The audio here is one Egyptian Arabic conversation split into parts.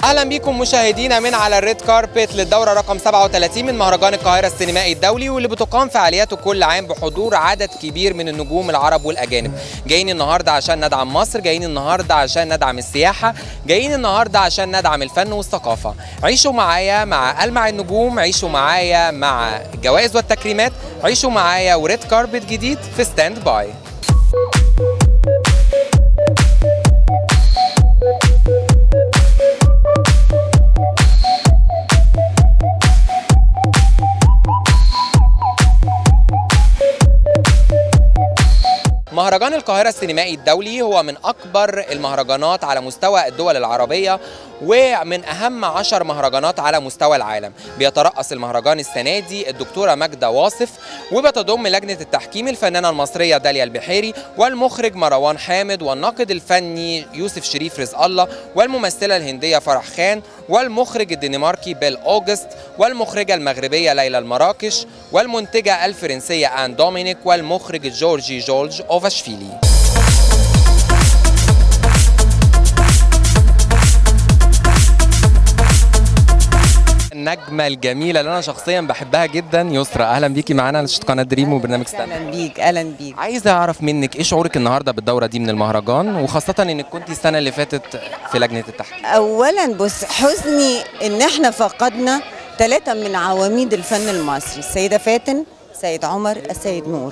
اهلا بيكم مشاهدينا من على الريد كاربت للدوره رقم 37 من مهرجان القاهره السينمائي الدولي واللي بتقام فعالياته كل عام بحضور عدد كبير من النجوم العرب والاجانب جايين النهارده عشان ندعم مصر جايين النهارده عشان ندعم السياحه جايين النهارده عشان ندعم الفن والثقافه عيشوا معايا مع ألمع النجوم عيشوا معايا مع الجوائز والتكريمات عيشوا معايا وريد كاربت جديد في ستاند باي مهرجان القاهرة السينمائي الدولي هو من أكبر المهرجانات على مستوى الدول العربية ومن أهم عشر مهرجانات على مستوى العالم بيترأس المهرجان السنة دي الدكتورة ماجدة واصف وبتضم لجنة التحكيم الفنانة المصرية داليا البحيري والمخرج مروان حامد والناقد الفني يوسف شريف رزق الله والممثلة الهندية فرح خان والمخرج الدنماركي بيل أوجست والمخرجة المغربية ليلى المراكش والمنتجة الفرنسية آن دومينيك والمخرج الجورجي جورج أوفاشفيلي النجمة الجميلة اللي أنا شخصيا بحبها جدا يسرا أهلا بيكي معانا على قناة دريم وبرنامج ستاند اهلا بيك اهلا بيك عايز اعرف منك ايه شعورك النهارده بالدوره دي من المهرجان وخاصه انك كنت السنه اللي فاتت في لجنه التحكيم اولا بص حزني ان احنا فقدنا ثلاثه من عواميد الفن المصري السيده فاتن سيد عمر السيد نور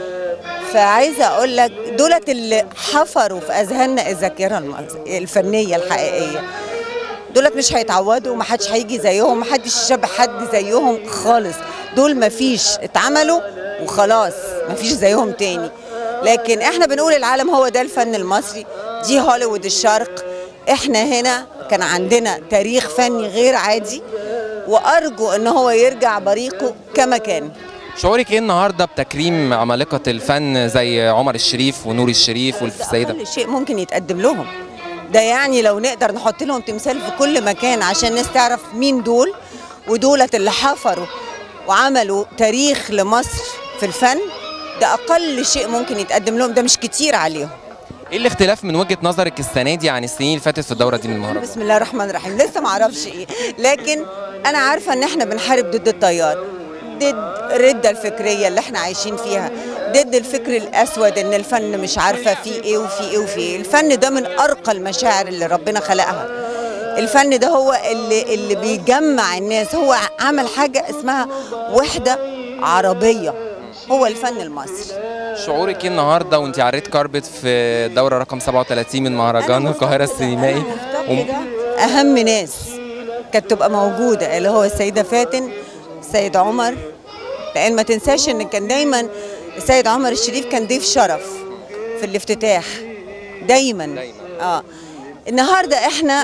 فعايزه اقول لك دولت اللي حفروا في اذهاننا الذاكره المص- الفنيه الحقيقيه دولت مش هيتعوضوا ومحدش هيجي زيهم محدش شبه حد زيهم خالص دول مفيش اتعملوا وخلاص مفيش زيهم تاني لكن احنا بنقول العالم هو ده الفن المصري دي هوليوود الشرق احنا هنا كان عندنا تاريخ فني غير عادي وارجو ان هو يرجع بريقه كما كان شعورك ايه النهارده بتكريم عمالقه الفن زي عمر الشريف ونور الشريف والسيده كل شيء ممكن يتقدم لهم ده يعني لو نقدر نحط لهم تمثال في كل مكان عشان الناس تعرف مين دول ودولت اللي حفروا وعملوا تاريخ لمصر في الفن ده اقل شيء ممكن يتقدم لهم ده مش كتير عليهم ايه الاختلاف من وجهه نظرك السنه دي عن السنين اللي فاتت في الدوره دي من المهرجان بسم الله الرحمن الرحيم لسه ما اعرفش ايه لكن انا عارفه ان احنا بنحارب ضد التيار ضد الردة الفكرية اللي احنا عايشين فيها ضد الفكر الأسود إن الفن مش عارفة فيه إيه وفيه إيه وفيه إيه الفن ده من أرقى المشاعر اللي ربنا خلقها الفن ده هو اللي اللي بيجمع الناس هو عمل حاجة اسمها وحدة عربية هو الفن المصري شعورك ايه النهارده وانت على الريد كاربت في الدوره رقم 37 من مهرجان القاهره السينمائي وم- ده اهم ناس كانت تبقى موجوده اللي هو السيده فاتن السيد عمر لان ما تنساش ان كان دايما السيد عمر الشريف كان ضيف شرف في الافتتاح دايما دايماً. اه النهارده احنا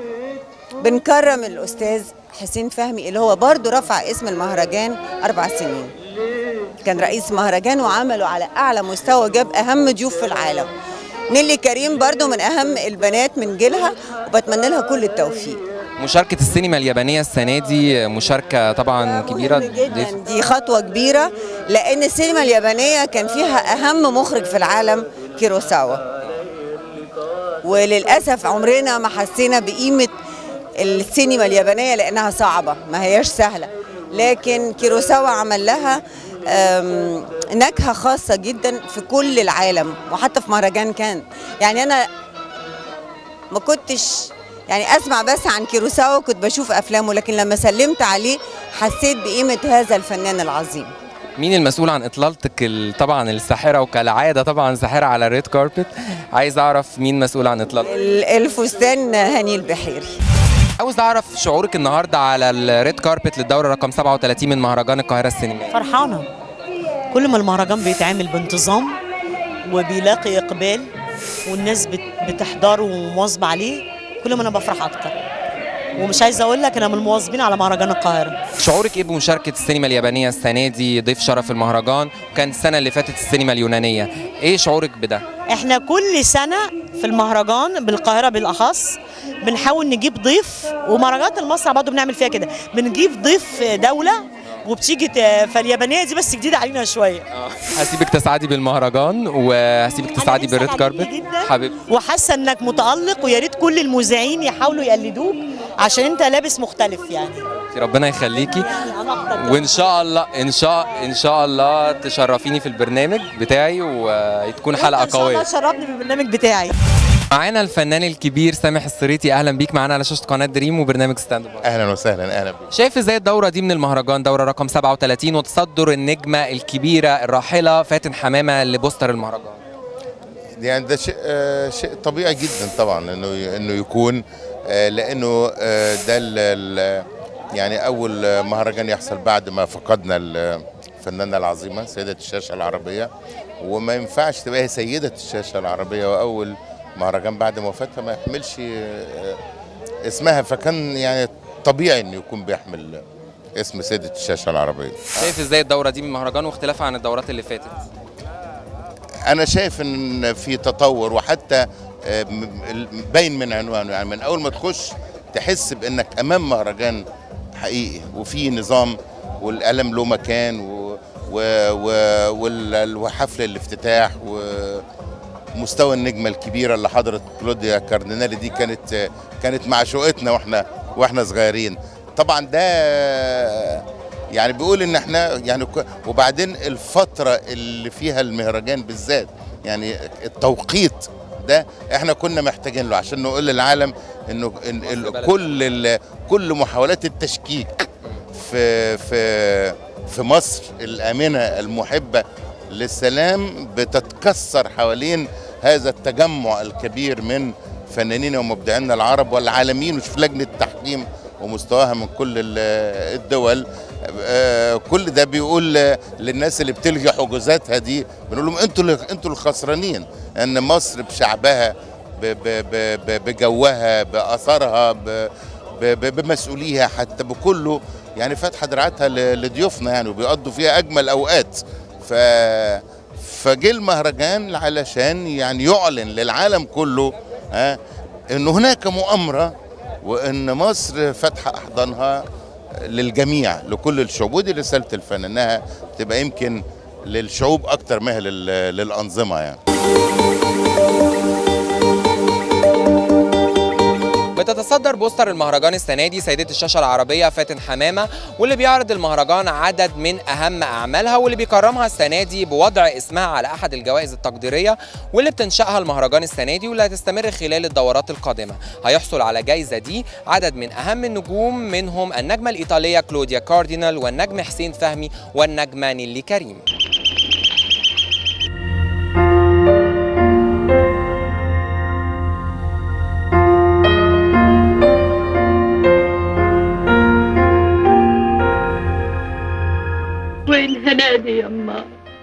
بنكرم الاستاذ حسين فهمي اللي هو برضه رفع اسم المهرجان اربع سنين كان رئيس مهرجان وعمله على اعلى مستوى جاب اهم ضيوف في العالم نيلي كريم برضو من اهم البنات من جيلها وبتمنى لها كل التوفيق مشاركه السينما اليابانيه السنه دي مشاركه طبعا كبيره مهم جدا دي خطوه كبيره لان السينما اليابانيه كان فيها اهم مخرج في العالم كيروساوا وللاسف عمرنا ما حسينا بقيمه السينما اليابانيه لانها صعبه ما هياش سهله لكن كيروساوا عمل لها أم، نكهه خاصه جدا في كل العالم وحتى في مهرجان كان يعني انا ما كنتش يعني اسمع بس عن كيروساوا كنت بشوف افلامه لكن لما سلمت عليه حسيت بقيمه هذا الفنان العظيم مين المسؤول عن اطلالتك ال- طبعا الساحره وكالعاده طبعا ساحره على الريد كاربت عايز اعرف مين مسؤول عن اطلالتك ال- الفستان هاني البحيري عاوز اعرف شعورك النهارده على الريد كاربت للدوره رقم 37 من مهرجان القاهره السينمائي فرحانة كل ما المهرجان بيتعمل بانتظام وبيلاقي إقبال والناس بت- بتحضره ومواظبة عليه كل ما أنا بفرح أكتر ومش عايزة أقول لك أنا من المواظبين على مهرجان القاهرة شعورك ايه بمشاركه السينما اليابانيه السنه دي ضيف شرف المهرجان وكان السنه اللي فاتت السينما اليونانيه ايه شعورك بده إحنا كل سنة في المهرجان بالقاهرة بالأخص بنحاول نجيب ضيف ومهرجانات المسرح برضه بنعمل فيها كده بنجيب ضيف دولة وبتيجي ت- فاليابانية دي بس جديدة علينا شوية هسيبك تسعدي بالمهرجان وهسيبك تسعدي لسه بالريد عاجبني كاربت جداً. حبيبتي وحاسه انك متالق ويا ريت كل المذيعين يحاولوا يقلدوك عشان انت لابس مختلف يعني ربنا يخليكي انا اكتر وان شاء الله ان شاء ان شاء الله تشرفيني في البرنامج بتاعي وتكون حلقه ان شاء الله قويه شرفني بالبرنامج بتاعي معانا الفنان الكبير سامح السريتي اهلا بيك معانا على شاشه قناه دريم وبرنامج ستاند اب اهلا وسهلا اهلا بك شايف ازاي الدوره دي من المهرجان دوره رقم 37 وتصدر النجمه الكبيره الراحله فاتن حمامه لبوستر المهرجان يعني ده شيء آه شيء طبيعي جدا طبعا انه انه يكون آه لانه آه ده ال- ال- يعني اول آه، مهرجان يحصل بعد ما فقدنا الفنانه العظيمه سيده الشاشه العربيه وما ينفعش تبقى هي سيده الشاشه العربيه واول مهرجان بعد ما وفاتها ما يحملش آه، اسمها فكان يعني طبيعي انه يكون بيحمل اسم سيده الشاشه العربيه شايف ازاي الدوره دي من المهرجان واختلافها عن الدورات اللي فاتت انا شايف ان في تطور وحتى آه، م- ال- باين من عنوانه يعني من اول ما تخش تحس بانك امام مهرجان حقيقي وفي نظام والقلم له مكان و و و وال- وحفل الافتتاح ومستوى النجمه الكبيره اللي حضرت كلوديا كاردينالي دي كانت كانت معشوقتنا واحنا واحنا صغيرين طبعا ده يعني بيقول ان احنا يعني ك- وبعدين الفتره اللي فيها المهرجان بالذات يعني التوقيت ده احنا كنا محتاجين له عشان نقول للعالم انه إن ال- كل ال- كل محاولات التشكيك في في في مصر الامنه المحبه للسلام بتتكسر حوالين هذا التجمع الكبير من فنانين ومبدعين العرب والعالميين وشوف لجنه التحكيم ومستواها من كل ال- الدول آه، كل ده بيقول للناس اللي بتلغي حجوزاتها دي بنقول لهم انتوا اللي انتوا الخسرانين ان مصر بشعبها ب- ب- ب- ب- بجوها باثارها ب- ب- بمسؤوليها حتى بكله يعني فاتحه دراعاتها ل- لضيوفنا يعني وبيقضوا فيها اجمل اوقات ف فجه المهرجان علشان يعني يعلن للعالم كله ها ان هناك مؤامره وان مصر فاتحه احضانها للجميع لكل الشعوب ودي رساله الفن انها تبقى يمكن للشعوب اكتر ما هي لل- للانظمه يعني بتتصدر بوستر المهرجان السنه دي سيده الشاشه العربيه فاتن حمامه واللي بيعرض المهرجان عدد من اهم اعمالها واللي بيكرمها السنه دي بوضع اسمها على احد الجوائز التقديريه واللي بتنشاها المهرجان السنه دي واللي هتستمر خلال الدورات القادمه هيحصل على جائزه دي عدد من اهم النجوم منهم النجمه الايطاليه كلوديا كاردينال والنجم حسين فهمي والنجمه نيلي كريم وين هنادي يما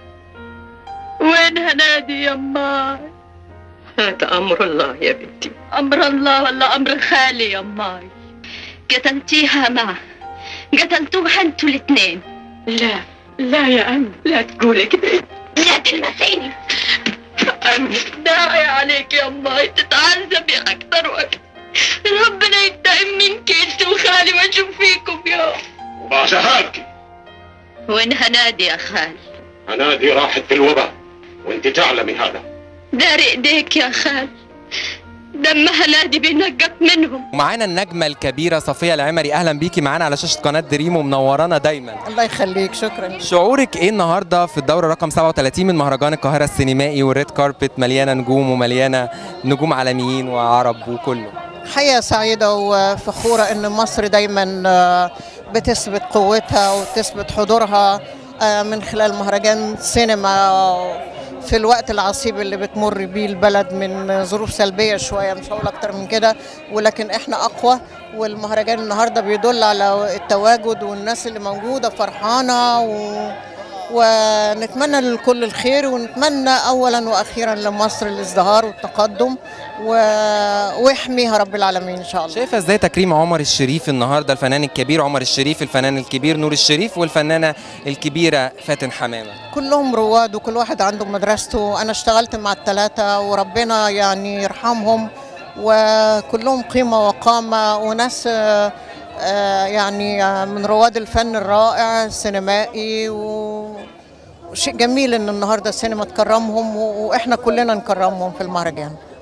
وين هنادي يما هذا أمر الله يا بنتي أمر الله ولا أمر خالي يماي قتلتيها معه قتلتوها انتوا الاثنين لا لا يا أم لا تقولي كده لا تلمسيني أم داعي عليك يا أماي تتعذبي أكثر وأكثر ربنا ينتقم منك انت وخالي ما اشوف فيكم يا بعشهاك وين هنادي يا خالي هنادي راحت في الوباء وانت تعلمي هذا داري ايديك يا خالي دم هنادي بينقط منهم ومعانا النجمه الكبيره صفيه العمري اهلا بيكي معانا على شاشه قناه دريم ومنورانا دايما الله يخليك شكرا شعورك ايه النهارده في الدوره رقم 37 من مهرجان القاهره السينمائي والريد كاربت مليانه نجوم ومليانه نجوم عالميين وعرب وكله حياة سعيدة وفخورة إن مصر دايما آه، بتثبت قوتها وتثبت حضورها آه، من خلال مهرجان سينما في الوقت العصيب اللي بتمر بيه البلد من ظروف سلبية شوية مش هقول أكتر من كده ولكن إحنا أقوى والمهرجان النهاردة بيدل على التواجد والناس اللي موجودة فرحانة و... ونتمنى للكل الخير ونتمنى اولا واخيرا لمصر الازدهار والتقدم و... ويحميها رب العالمين ان شاء الله شايفه ازاي تكريم عمر الشريف النهارده الفنان الكبير عمر الشريف الفنان الكبير نور الشريف والفنانه الكبيره فاتن حمامه كلهم رواد وكل واحد عنده مدرسته انا اشتغلت مع الثلاثه وربنا يعني يرحمهم وكلهم قيمه وقامه وناس آه، آه، يعني آه، من رواد الفن الرائع السينمائي و... وشيء جميل ان النهارده السينما تكرمهم و- واحنا كلنا نكرمهم في المهرجان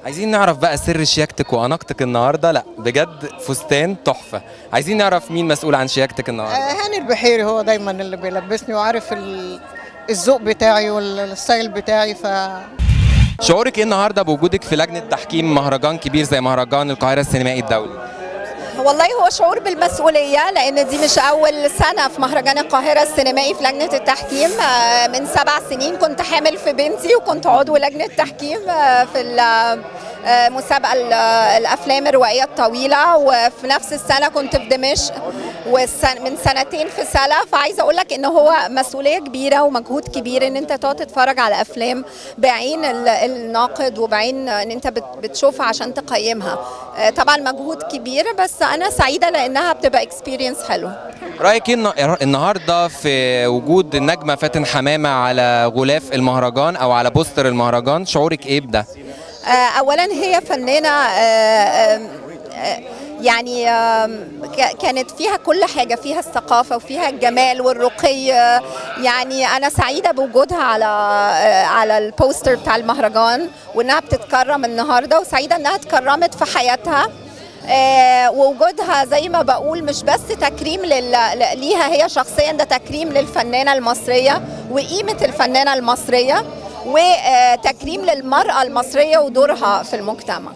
عايزين نعرف بقى سر شياكتك واناقتك النهارده لا بجد فستان تحفه عايزين نعرف مين مسؤول عن شياكتك النهارده آه، هاني البحيري هو دايما اللي بيلبسني وعارف ال- الذوق بتاعي والستايل بتاعي ف شعورك ايه النهارده بوجودك في لجنه تحكيم مهرجان كبير زي مهرجان القاهره السينمائي الدولي والله هو شعور بالمسؤولية لأن دي مش أول سنة في مهرجان القاهرة السينمائي في لجنة التحكيم آه، من سبع سنين كنت حامل في بنتي وكنت عضو لجنة تحكيم آه، في ال- آه، مسابقة ال- آه، الأفلام الروائية الطويلة وفي نفس السنة كنت في دمشق والسن- من سنتين في سلا فعايزة أقول لك إن هو مسؤولية كبيرة ومجهود كبير إن أنت تقعد تتفرج على أفلام بعين ال- الناقد وبعين إن أنت بت- بتشوفها عشان تقيمها آه، طبعا مجهود كبير بس أنا سعيدة لأنها بتبقى اكسبيرينس حلو رايك ايه النا- النهارده في وجود النجمه فاتن حمامه على غلاف المهرجان او على بوستر المهرجان شعورك ايه بده آه، اولا هي فنانه آه، آم، آه، يعني آم، ك- كانت فيها كل حاجة فيها الثقافة وفيها الجمال والرقي آه، يعني أنا سعيدة بوجودها على آه، على البوستر بتاع المهرجان وإنها بتتكرم النهاردة وسعيدة إنها اتكرمت في حياتها آه، ووجودها زي ما بقول مش بس تكريم لل... ل- ليها هي شخصيا ده تكريم للفنانة المصرية وقيمة الفنانة المصرية وتكريم للمرأة المصرية ودورها في المجتمع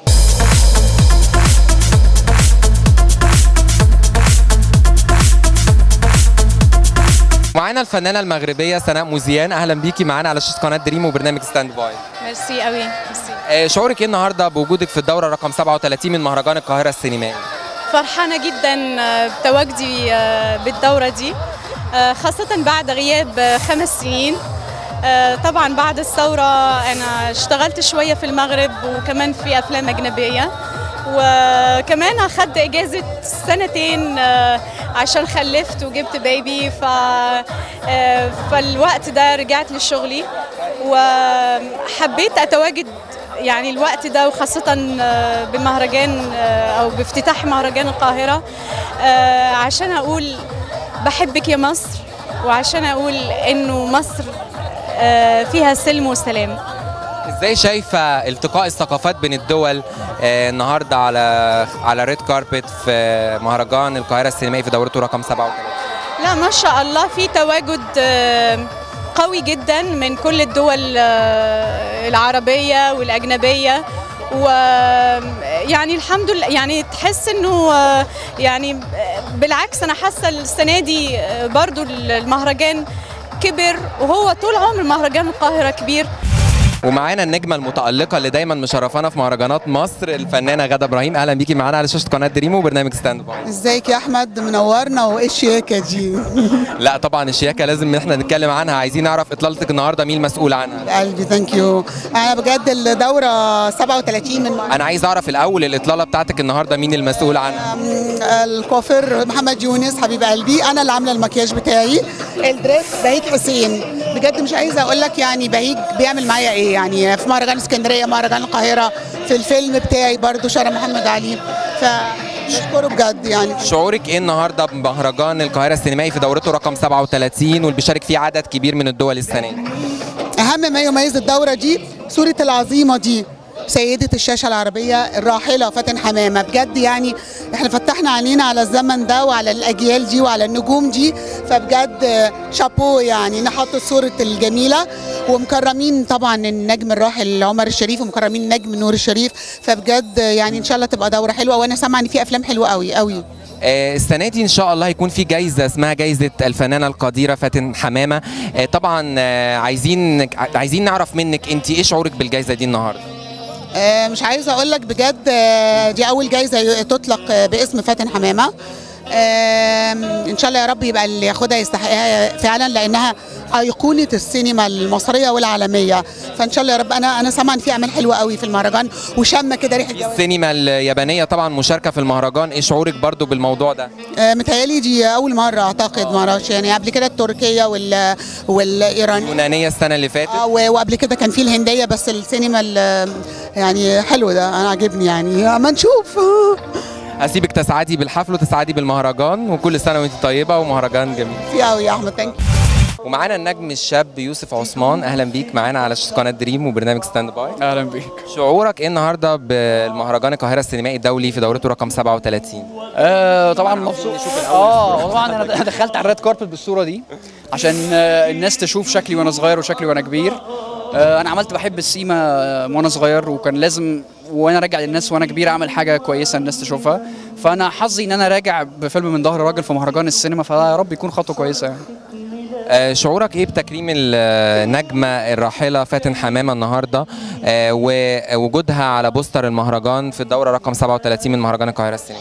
معانا الفنانه المغربيه سناء موزيان اهلا بيكي معانا على شاشه قناه دريم وبرنامج ستاند باي ميرسي قوي ميرسي آه، شعورك ايه النهارده بوجودك في الدوره رقم 37 من مهرجان القاهره السينمائي فرحانة جدا آه، بتواجدي آه، بالدورة دي آه، خاصة بعد غياب آه، خمس سنين آه، طبعا بعد الثورة أنا اشتغلت شوية في المغرب وكمان في أفلام أجنبية وكمان أخدت إجازة سنتين آه، عشان خلفت وجبت بيبي ف آه، فالوقت ده رجعت لشغلي وحبيت أتواجد يعني الوقت ده وخاصة آه، بمهرجان آه، أو بافتتاح مهرجان القاهرة آه، عشان أقول بحبك يا مصر وعشان أقول إنه مصر آه، فيها سلم وسلام ازاي شايفه التقاء الثقافات بين الدول آه، النهارده على على ريد كاربت في مهرجان القاهره السينمائي في دورته رقم 37 لا ما شاء الله في تواجد آه، قوي جدا من كل الدول آه، العربية والأجنبية و يعني الحمد لله يعني تحس انه آه، يعني آه، بالعكس انا حاسه السنه دي آه، برضو المهرجان كبر وهو طول عمر مهرجان القاهره كبير ومعانا النجمه المتالقه اللي دايما مشرفانا في مهرجانات مصر الفنانه غاده ابراهيم اهلا بيكي معانا على شاشه قناه دريم وبرنامج ستاند باي ازيك يا احمد منورنا وايه الشياكه دي لا طبعا الشياكه لازم ان احنا نتكلم عنها عايزين نعرف اطلالتك النهارده مين المسؤول عنها قلبي ثانك يو انا بجد الدوره 37 من انا عايز اعرف الاول الاطلاله بتاعتك النهارده مين المسؤول عنها الكوافير محمد يونس حبيب قلبي انا اللي عامله المكياج بتاعي الدريس بهيج حسين بجد مش عايزه اقول لك يعني بهيج بيعمل معايا ايه يعني في مهرجان اسكندريه مهرجان القاهره في الفيلم بتاعي برضو شارع محمد علي فنشكره بجد يعني شعورك ايه النهارده بمهرجان القاهره السينمائي في دورته رقم 37 واللي بيشارك فيه عدد كبير من الدول السنه دي اهم ما يميز الدوره دي صوره العظيمه دي سيدة الشاشة العربية الراحلة فاتن حمامة بجد يعني احنا فتحنا عينينا على الزمن ده وعلى الأجيال دي وعلى النجوم دي فبجد آه، شابو يعني نحط صورة الجميلة ومكرمين طبعا النجم الراحل عمر الشريف ومكرمين النجم نور الشريف فبجد آه، يعني ان شاء الله تبقى دورة حلوة وانا سامعة ان في افلام حلوة قوي قوي آه، السنه دي ان شاء الله هيكون في جايزه اسمها جايزه الفنانه القديره فاتن حمامه آه، طبعا آه، عايزين عايزين نعرف منك انت ايه شعورك بالجايزه دي النهارده آه، مش عايزه اقول لك بجد آه، دي اول جايزه تطلق آه، باسم فاتن حمامه آم، ان شاء الله يا رب يبقى اللي ياخدها يستحقها فعلا لانها ايقونه السينما المصريه والعالميه فان شاء الله يا رب انا انا سامعه ان في اعمال حلوه قوي في المهرجان وشامه كده ريحه جواز السينما اليابانيه طبعا مشاركه في المهرجان ايه شعورك برضو بالموضوع ده آه، متهيألي دي اول مره اعتقد ما اعرفش يعني قبل كده التركيه وال والايرانيه اليونانيه السنه اللي فاتت آه، و- وقبل كده كان في الهنديه بس السينما ال- يعني حلو ده انا عاجبني يعني اما نشوف هسيبك تسعدي بالحفل وتسعدي بالمهرجان وكل سنه وانت طيبه ومهرجان جميل في قوي يا احمد ثانك ومعانا النجم الشاب يوسف عثمان اهلا بيك معانا على شاشة قناه دريم وبرنامج ستاند باي اهلا بيك شعورك ايه النهارده بالمهرجان القاهره السينمائي الدولي في دورته رقم 37 آه طبعا مبسوط اه طبعا انا أنا دخلت على الريد كاربت بالصوره دي عشان آه الناس تشوف شكلي وانا صغير وشكلي وانا كبير آه انا عملت بحب السيما آه، وانا صغير وكان لازم وانا راجع للناس وانا كبير اعمل حاجه كويسه الناس تشوفها فانا حظي ان انا راجع بفيلم من ظهر راجل في مهرجان السينما فيا رب يكون خطوه كويسه يعني. آه، شعورك ايه بتكريم النجمه الراحله فاتن حمامه النهارده آه، ووجودها على بوستر المهرجان في الدوره رقم 37 من مهرجان القاهره السينمائي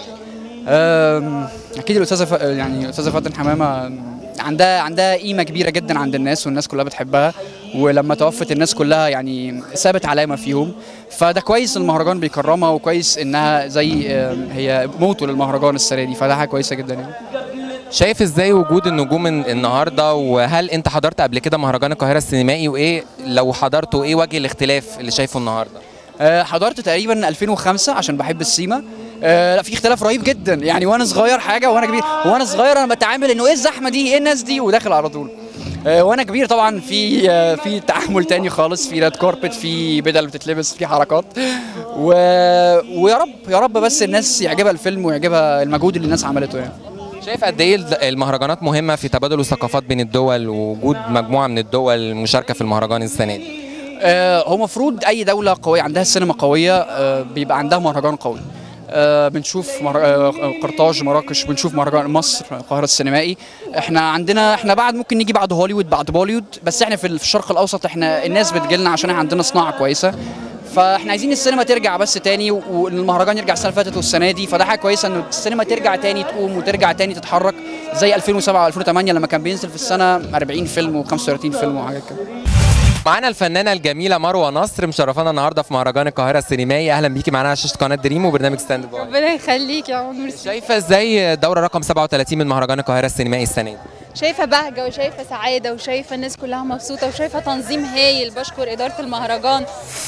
أم، اكيد الاستاذه ف... يعني الاستاذه فاتن حمامه عندها عندها قيمه كبيره جدا عند الناس والناس كلها بتحبها ولما توفت الناس كلها يعني سابت علامه فيهم فده كويس المهرجان بيكرمها وكويس انها زي أم، هي موتو للمهرجان السنه دي فده حاجه كويسه جدا يعني شايف ازاي وجود النجوم الن- النهارده وهل انت حضرت قبل كده مهرجان القاهره السينمائي وايه لو حضرته ايه وجه الاختلاف اللي شايفه النهارده أه، حضرت تقريبا 2005 عشان بحب السيما أه لا في اختلاف رهيب جدا يعني وانا صغير حاجه وانا كبير وانا صغير انا بتعامل انه ايه الزحمه دي ايه الناس دي وداخل على طول أه وانا كبير طبعا في أه في تعامل تاني خالص في ريد كاربت في بدل بتتلبس في حركات و... ويا رب يا رب بس الناس يعجبها الفيلم ويعجبها المجهود اللي الناس عملته يعني شايف قد ايه الد- المهرجانات مهمه في تبادل الثقافات بين الدول ووجود مجموعه من الدول المشاركه في المهرجان السنه دي آه، هو المفروض اي دوله قويه عندها سينما قويه آه، بيبقى عندها مهرجان قوي آه، بنشوف مهر... آه، قرطاج مراكش بنشوف مهرجان مصر القاهره السينمائي احنا عندنا احنا بعد ممكن نيجي بعد هوليوود بعد بوليوود بس احنا في الشرق الاوسط احنا الناس بتجيلنا عشان احنا عندنا صناعه كويسه فاحنا عايزين السينما ترجع بس تاني و- والمهرجان يرجع السنه اللي فاتت والسنه دي فده حاجه كويسه انه السينما ترجع تاني تقوم وترجع تاني تتحرك زي 2007 و2008 لما كان بينزل في السنه 40 فيلم و35 فيلم وحاجات كده معانا الفنانه الجميله مروه نصر مشرفانا النهارده في مهرجان القاهره السينمائي اهلا بيكي معانا على شاشه قناه دريم وبرنامج ستاند باي ربنا يخليك يا عمر شايفه ازاي دوره رقم 37 من مهرجان القاهره السينمائي السنه دي شايفه بهجه وشايفه سعاده وشايفه الناس كلها مبسوطه وشايفه تنظيم هايل بشكر اداره المهرجان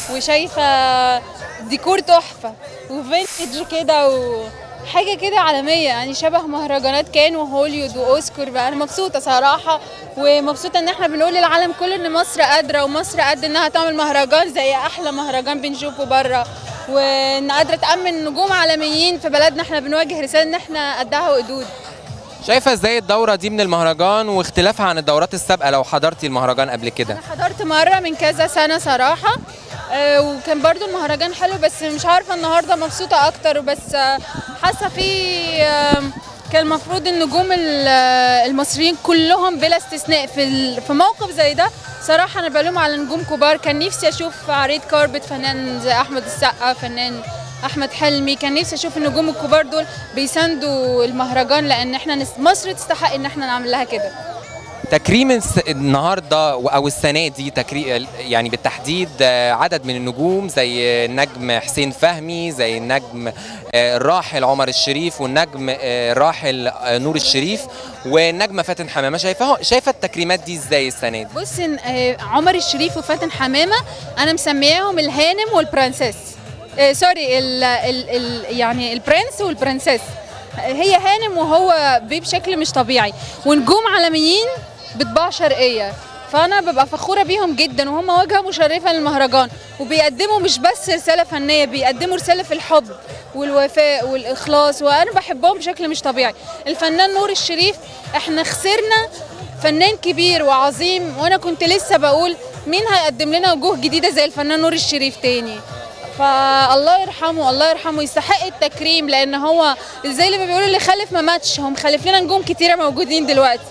وشايفه ديكور تحفه وفينتج كده وحاجه كده عالميه يعني شبه مهرجانات كان وهوليود واوسكار بقى انا مبسوطه صراحه ومبسوطه ان احنا بنقول للعالم كله ان مصر قادره ومصر قد انها تعمل مهرجان زي احلى مهرجان بنشوفه بره وان قادره تامن نجوم عالميين في بلدنا احنا بنواجه رساله ان احنا قدها وقدود شايفه ازاي الدوره دي من المهرجان واختلافها عن الدورات السابقه لو حضرتي المهرجان قبل كده حضرت مرة من كذا سنة صراحة آه، وكان برضو المهرجان حلو بس مش عارفة النهاردة مبسوطة أكتر بس آه، حاسة في آم، كان المفروض النجوم ال- آه، المصريين كلهم بلا استثناء في ال- في موقف زي ده صراحة أنا بلوم على نجوم كبار كان نفسي أشوف عريض كاربت فنان زي أحمد السقا فنان احمد حلمي كان نفسي اشوف النجوم الكبار دول بيساندوا المهرجان لان احنا نس... مصر تستحق ان احنا نعمل لها كده تكريم الس- النهارده و- او السنه دي تكريم يعني بالتحديد آه، عدد من النجوم زي النجم حسين فهمي زي النجم آه، الراحل عمر الشريف والنجم آه، الراحل آه، نور الشريف والنجمه فاتن حمامه شايفاها شايفه التكريمات دي ازاي السنه دي بص إن- آه، عمر الشريف وفاتن حمامه انا مسمياهم الهانم والبرنسيس آه، سوري ال ال ال يعني البرنس والبرنسيس هي هانم وهو بيه بشكل مش طبيعي ونجوم عالميين بطباع شرقيه فانا ببقى فخوره بيهم جدا وهم واجهه مشرفه للمهرجان وبيقدموا مش بس رساله فنيه بيقدموا رساله في الحب والوفاء والاخلاص وانا بحبهم بشكل مش طبيعي الفنان نور الشريف احنا خسرنا فنان كبير وعظيم وانا كنت لسه بقول مين هيقدم لنا وجوه جديده زي الفنان نور الشريف تاني فالله يرحمه الله يرحمه يستحق التكريم لان هو زي اللي بيقولوا اللي خلف ما ماتش هو مخلف لنا نجوم كتيره موجودين دلوقتي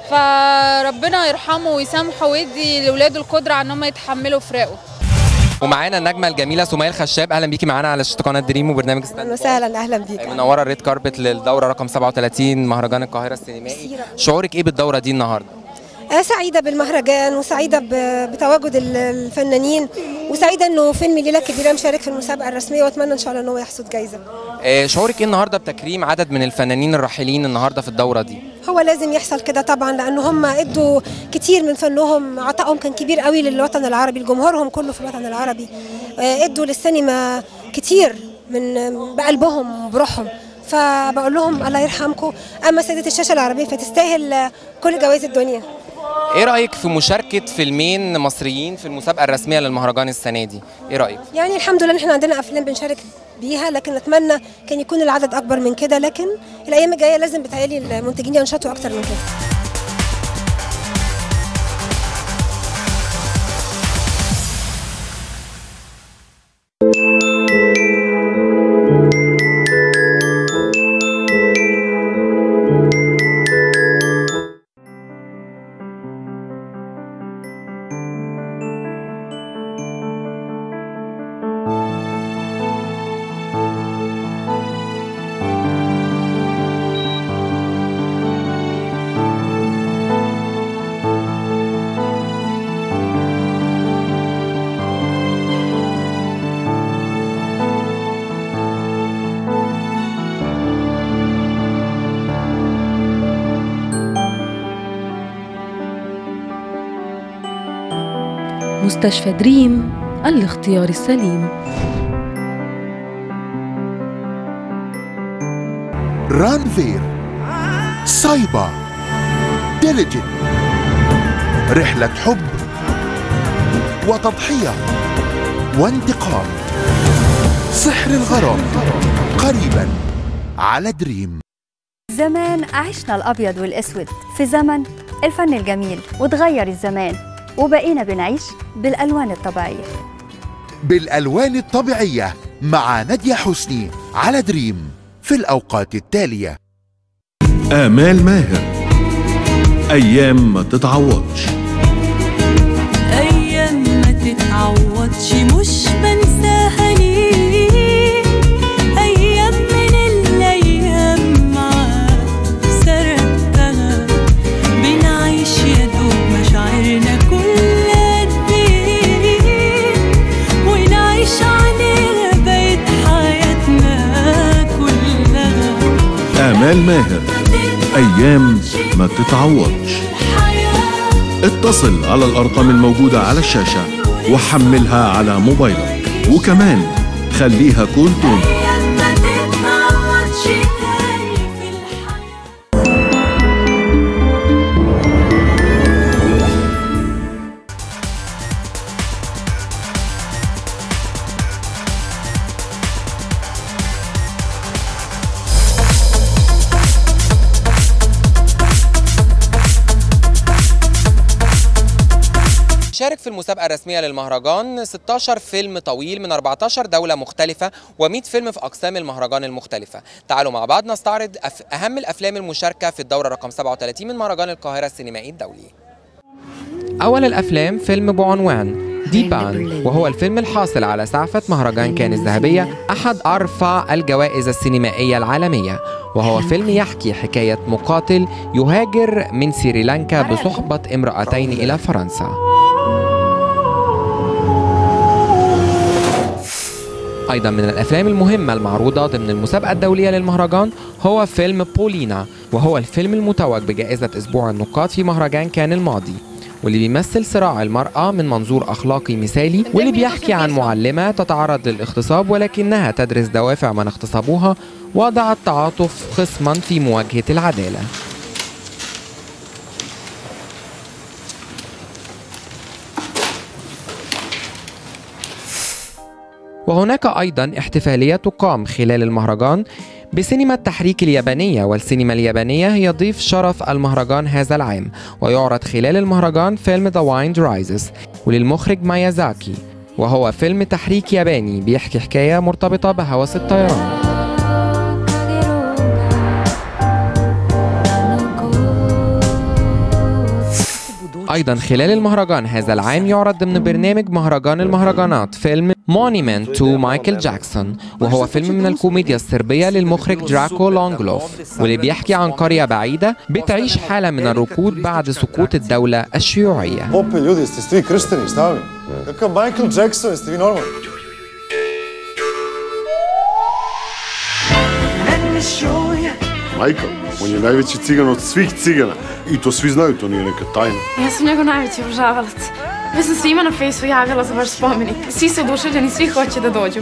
فربنا يرحمه ويسامحه ويدي لاولاده القدره على ان هم يتحملوا فراقه ومعانا النجمه الجميله سمية الخشاب اهلا بيكي معانا على شاشه قناه دريم وبرنامج ستاند اهلا وسهلا اهلا بيك منوره الريد كاربت للدوره رقم 37 مهرجان القاهره السينمائي شعورك ايه بالدوره دي النهارده انا سعيده بالمهرجان وسعيده ب- بتواجد ال- الفنانين وسعيده انه فيلم ليله كبيره مشارك في المسابقه الرسميه واتمنى ان شاء الله ان هو يحصد جايزه آه، شعورك ايه النهارده بتكريم عدد من الفنانين الراحلين النهارده في الدوره دي هو لازم يحصل كده طبعا لان هم ادوا كتير من فنهم عطائهم كان كبير قوي للوطن العربي لجمهورهم كله في الوطن العربي آه، ادوا للسينما كتير من بقلبهم وبروحهم فبقول لهم الله يرحمكم اما سيده الشاشه العربيه فتستاهل آه، كل جوائز الدنيا ايه رايك في مشاركه فيلمين مصريين في المسابقه الرسميه للمهرجان السنه دي ايه رايك يعني الحمد لله ان احنا عندنا افلام بنشارك بيها لكن نتمنى كان يكون العدد اكبر من كده لكن الايام الجايه لازم بتهيألي المنتجين ينشطوا اكتر من كده مستشفى دريم الاختيار السليم رانفير سايبا ديليجنت رحلة حب وتضحية وانتقام سحر الغرام قريبا على دريم زمان عشنا الأبيض والأسود في زمن الفن الجميل وتغير الزمان وبقينا بنعيش بالألوان الطبيعية بالألوان الطبيعية مع نادية حسني على دريم في الأوقات التالية آمال ماهر أيام ما تتعوضش أيام ما تتعوضش مش بنساها ليه أيام من الأيام معاك سردتها بنعيش يا دوب مشاعرنا كل قد إيه ونعيش عليها بقت حياتنا كلها آمال ماهر أيام ما تتعوضش اتصل على الأرقام الموجودة على الشاشة وحملها على موبايلك وكمان خليها كول تون أيام ما تتعوضش تاني في الحياة شارك في المسابقة الرسمية للمهرجان 16 فيلم طويل من 14 دولة مختلفة و100 فيلم في أقسام المهرجان المختلفة تعالوا مع بعض نستعرض أف- أهم الأفلام المشاركة في الدورة رقم 37 من مهرجان القاهرة السينمائي الدولي أول الأفلام فيلم بعنوان ديبان وهو الفيلم الحاصل على سعفة مهرجان كان الذهبية أحد أرفع الجوائز السينمائية العالمية وهو فيلم يحكي حكاية مقاتل يهاجر من سريلانكا بصحبة امرأتين إلى فرنسا أيضا من الأفلام المهمة المعروضة ضمن المسابقة الدولية للمهرجان هو فيلم بولينا وهو الفيلم المتوج بجائزة أسبوع النقاد في مهرجان كان الماضي واللي بيمثل صراع المرأة من منظور أخلاقي مثالي واللي بيحكي عن معلمة تتعرض للاغتصاب ولكنها تدرس دوافع من اغتصبوها وضعت تعاطف خصما في مواجهة العدالة وهناك أيضا احتفالية تقام خلال المهرجان بسينما التحريك اليابانية والسينما اليابانية هي ضيف شرف المهرجان هذا العام ويعرض خلال المهرجان فيلم The Wind Rises وللمخرج مايازاكي وهو فيلم تحريك ياباني بيحكي حكاية مرتبطة بهوس الطيران أيضا خلال المهرجان هذا العام يعرض ضمن برنامج مهرجان المهرجانات فيلم مونيمنت تو مايكل جاكسون وهو فيلم من الكوميديا الصربية للمخرج دراكو لونجلوف واللي بيحكي عن قرية بعيدة بتعيش حالة من الركود بعد سقوط الدولة الشيوعية Opet ljudi, jeste svi kršteni, šta vam je? Kakav Michael Jackson, jeste vi normalni? Michael, on je najveći cigan od svih cigana. I to svi znaju, to nije neka tajna. Ja sam njegov najveći obožavalac. Ja sam svima na fejsu javila za vaš spomenik. Svi su oduševljeni, svi hoće da dođu.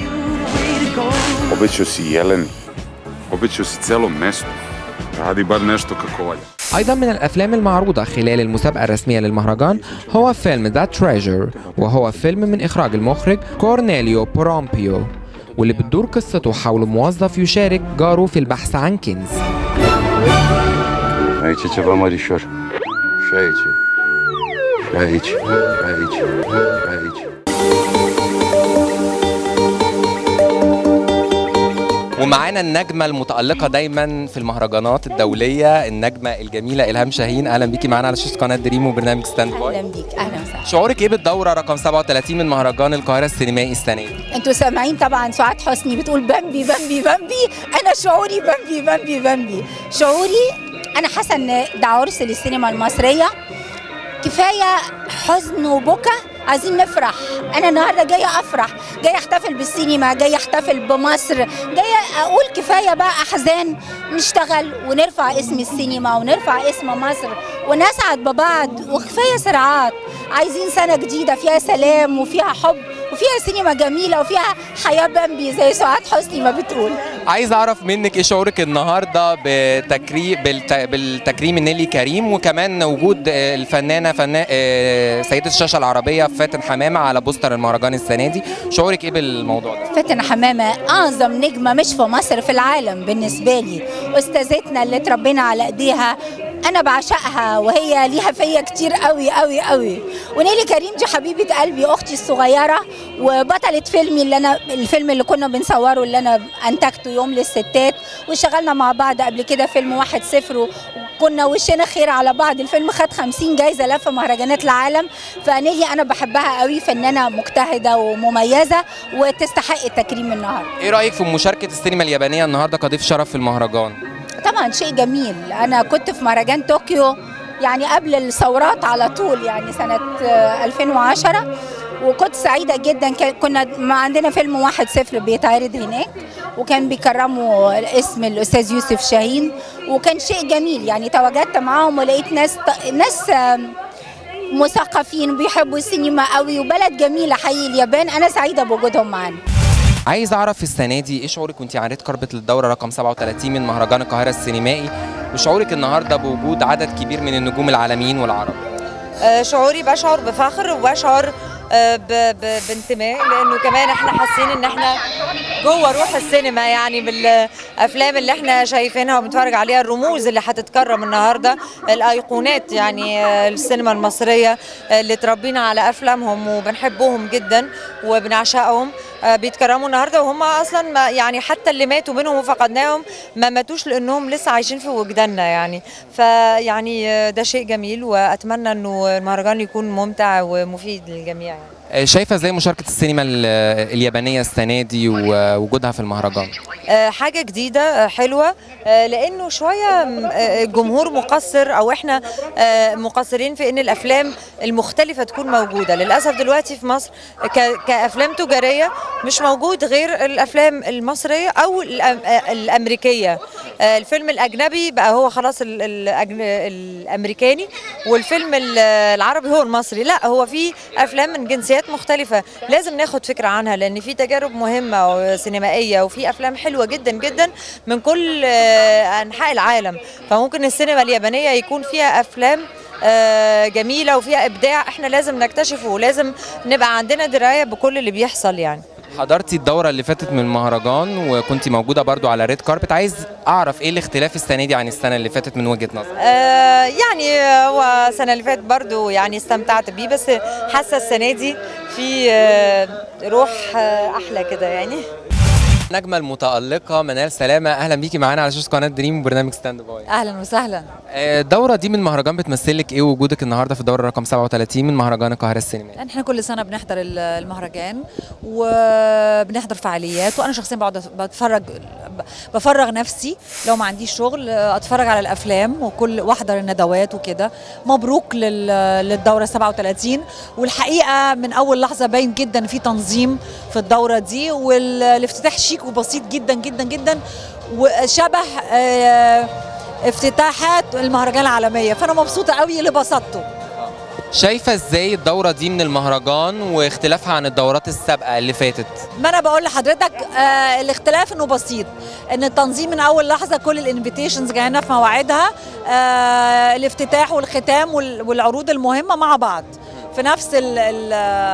Obećao si Jeleni, obećao si celom mestu. Radi bar nešto kako valja. أيضا من الأفلام المعروضة خلال المسابقة الرسمية للمهرجان هو فيلم ذا تريجر وهو فيلم من إخراج المخرج كورنيليو بورومبيو واللي بتدور قصته حول موظف يشارك جاره في البحث عن كنز Aici e ceva mărișor. Și aici. Și aici. Și aici. Și aici. ومعانا النجمة المتألقة دايما في المهرجانات الدولية النجمة الجميلة إلهام شاهين أهلا بيكي معانا على شاشة قناة دريم وبرنامج ستاند باي اهلا بيك اهلا وسهلا شعورك إيه بالدورة رقم 37 من مهرجان القاهرة السينمائي السنة دي؟ انتوا سامعين طبعا سعاد حسني بتقول بامبي بامبي بامبي انا شعوري بامبي بامبي بامبي شعوري انا حاسه ان ده عرس للسينما المصريه كفايه حزن وبكا عايزين نفرح انا النهارده جايه افرح جايه احتفل بالسينما جايه احتفل بمصر جايه اقول كفايه بقى احزان نشتغل ونرفع اسم السينما ونرفع اسم مصر ونسعد ببعض وكفايه صراعات عايزين سنه جديده فيها سلام وفيها حب وفيها سينما جميله وفيها حياه بامبي زي سعاد حسني ما بتقول عايز اعرف منك ايه شعورك النهارده بتكريم بالت... بالتكريم نيلي كريم وكمان وجود آه، الفنانه فنا... آه، سيده الشاشه العربيه فاتن حمامه على بوستر المهرجان السنه دي شعورك ايه بالموضوع ده فاتن حمامة أعظم نجمة مش في مصر في العالم بالنسبة لي أستاذتنا اللي اتربينا على إيديها أنا بعشقها وهي ليها فيا كتير قوي قوي قوي ونيلي كريم دي حبيبة قلبي أختي الصغيرة وبطلة فيلمي اللي أنا الفيلم اللي كنا بنصوره اللي أنا أنتجته يوم للستات واشتغلنا مع بعض قبل كده فيلم واحد صفر وكنا وشنا خير على بعض الفيلم خد 50 جايزة لف مهرجانات العالم فنيلي أنا بحبها قوي فنانة مجتهدة ومميزة وتستحق التكريم النهارده ايه رايك في مشاركه السينما اليابانيه النهارده كضيف شرف في المهرجان طبعا شيء جميل انا كنت في مهرجان طوكيو يعني قبل الثورات على طول يعني سنه آه، 2010 وكنت سعيده جدا كان- كنا ما عندنا فيلم واحد صفر بيتعرض هناك وكان بيكرموا اسم الاستاذ يوسف شاهين وكان شيء جميل يعني تواجدت معاهم ولقيت ناس ناس آم، مثقفين بيحبوا السينما قوي وبلد جميله حقيقي اليابان انا سعيده بوجودهم معانا عايز اعرف السنه دي ايه شعورك وانت على ريد كاربت للدوره رقم 37 من مهرجان القاهره السينمائي وشعورك النهارده بوجود عدد كبير من النجوم العالميين والعرب آه، شعوري بشعر بفخر وبشعر آه، ب- ب- بانتماء لانه كمان احنا حاسين ان احنا جوه روح السينما يعني بالافلام اللي احنا شايفينها وبنتفرج عليها الرموز اللي هتتكرم النهارده الايقونات يعني آه، السينما المصريه آه، اللي اتربينا على افلامهم وبنحبهم جدا وبنعشقهم آه، بيتكرموا النهارده وهم اصلا ما يعني حتى اللي ماتوا منهم وفقدناهم ما ماتوش لانهم لسه عايشين في وجداننا يعني فيعني آه، ده شيء جميل واتمنى انه المهرجان يكون ممتع ومفيد للجميع يعني. آه، شايفه ازاي مشاركه السينما ال- اليابانيه السنه دي ووجودها في المهرجان آه، حاجة جديدة آه، حلوة آه، لأنه شوية م- آه، الجمهور مقصر أو إحنا آه، مقصرين في إن الأفلام المختلفة تكون موجودة للأسف دلوقتي في مصر ك- كأفلام تجارية مش موجود غير الأفلام المصرية أو الأم- آه، الأمريكية آه، الفيلم الأجنبي بقى هو خلاص ال- الأجن- الأمريكاني والفيلم ال- العربي هو المصري لا هو في أفلام من جنسيات مختلفة لازم ناخد فكرة عنها لأن في تجارب مهمة وسينمائية وفي أفلام حلوة جدا جدا من كل آه، أنحاء العالم فممكن السينما اليابانية يكون فيها أفلام آه، جميلة وفيها إبداع إحنا لازم نكتشفه ولازم نبقى عندنا دراية بكل اللي بيحصل يعني حضرتي الدوره اللي فاتت من المهرجان وكنت موجوده برضو على ريد كاربت عايز اعرف ايه الاختلاف السنه دي عن السنه اللي فاتت من وجهه نظرك آه، يعني هو السنة اللي فاتت برضو يعني استمتعت بيه بس حاسة السنة دي في آه، روح آه، أحلى كده يعني النجمه المتالقه منال سلامه اهلا بيكي معانا على شاشه قناه دريم وبرنامج ستاند باي اهلا وسهلا آه، الدوره دي من مهرجان بتمثلك ايه وجودك النهارده في الدوره رقم 37 من مهرجان القاهره السينمائي احنا كل سنه بنحضر ال- المهرجان وبنحضر فعاليات وانا شخصيا بقعد أت- بتفرج بفرغ نفسي لو ما عنديش شغل اتفرج على الافلام وكل واحضر الندوات وكده مبروك لل- للدوره 37 والحقيقه من اول لحظه باين جدا في تنظيم في الدوره دي والافتتاح شيك وبسيط جدا جدا جدا وشبه آه، افتتاحات المهرجان العالميه فانا مبسوطه قوي لبساطته شايفه ازاي الدوره دي من المهرجان واختلافها عن الدورات السابقه اللي فاتت ما انا بقول لحضرتك آه الاختلاف انه بسيط ان التنظيم من اول لحظه كل الانفيتيشنز جاينا في مواعيدها آه الافتتاح والختام وال- والعروض المهمه مع بعض في نفس ال ال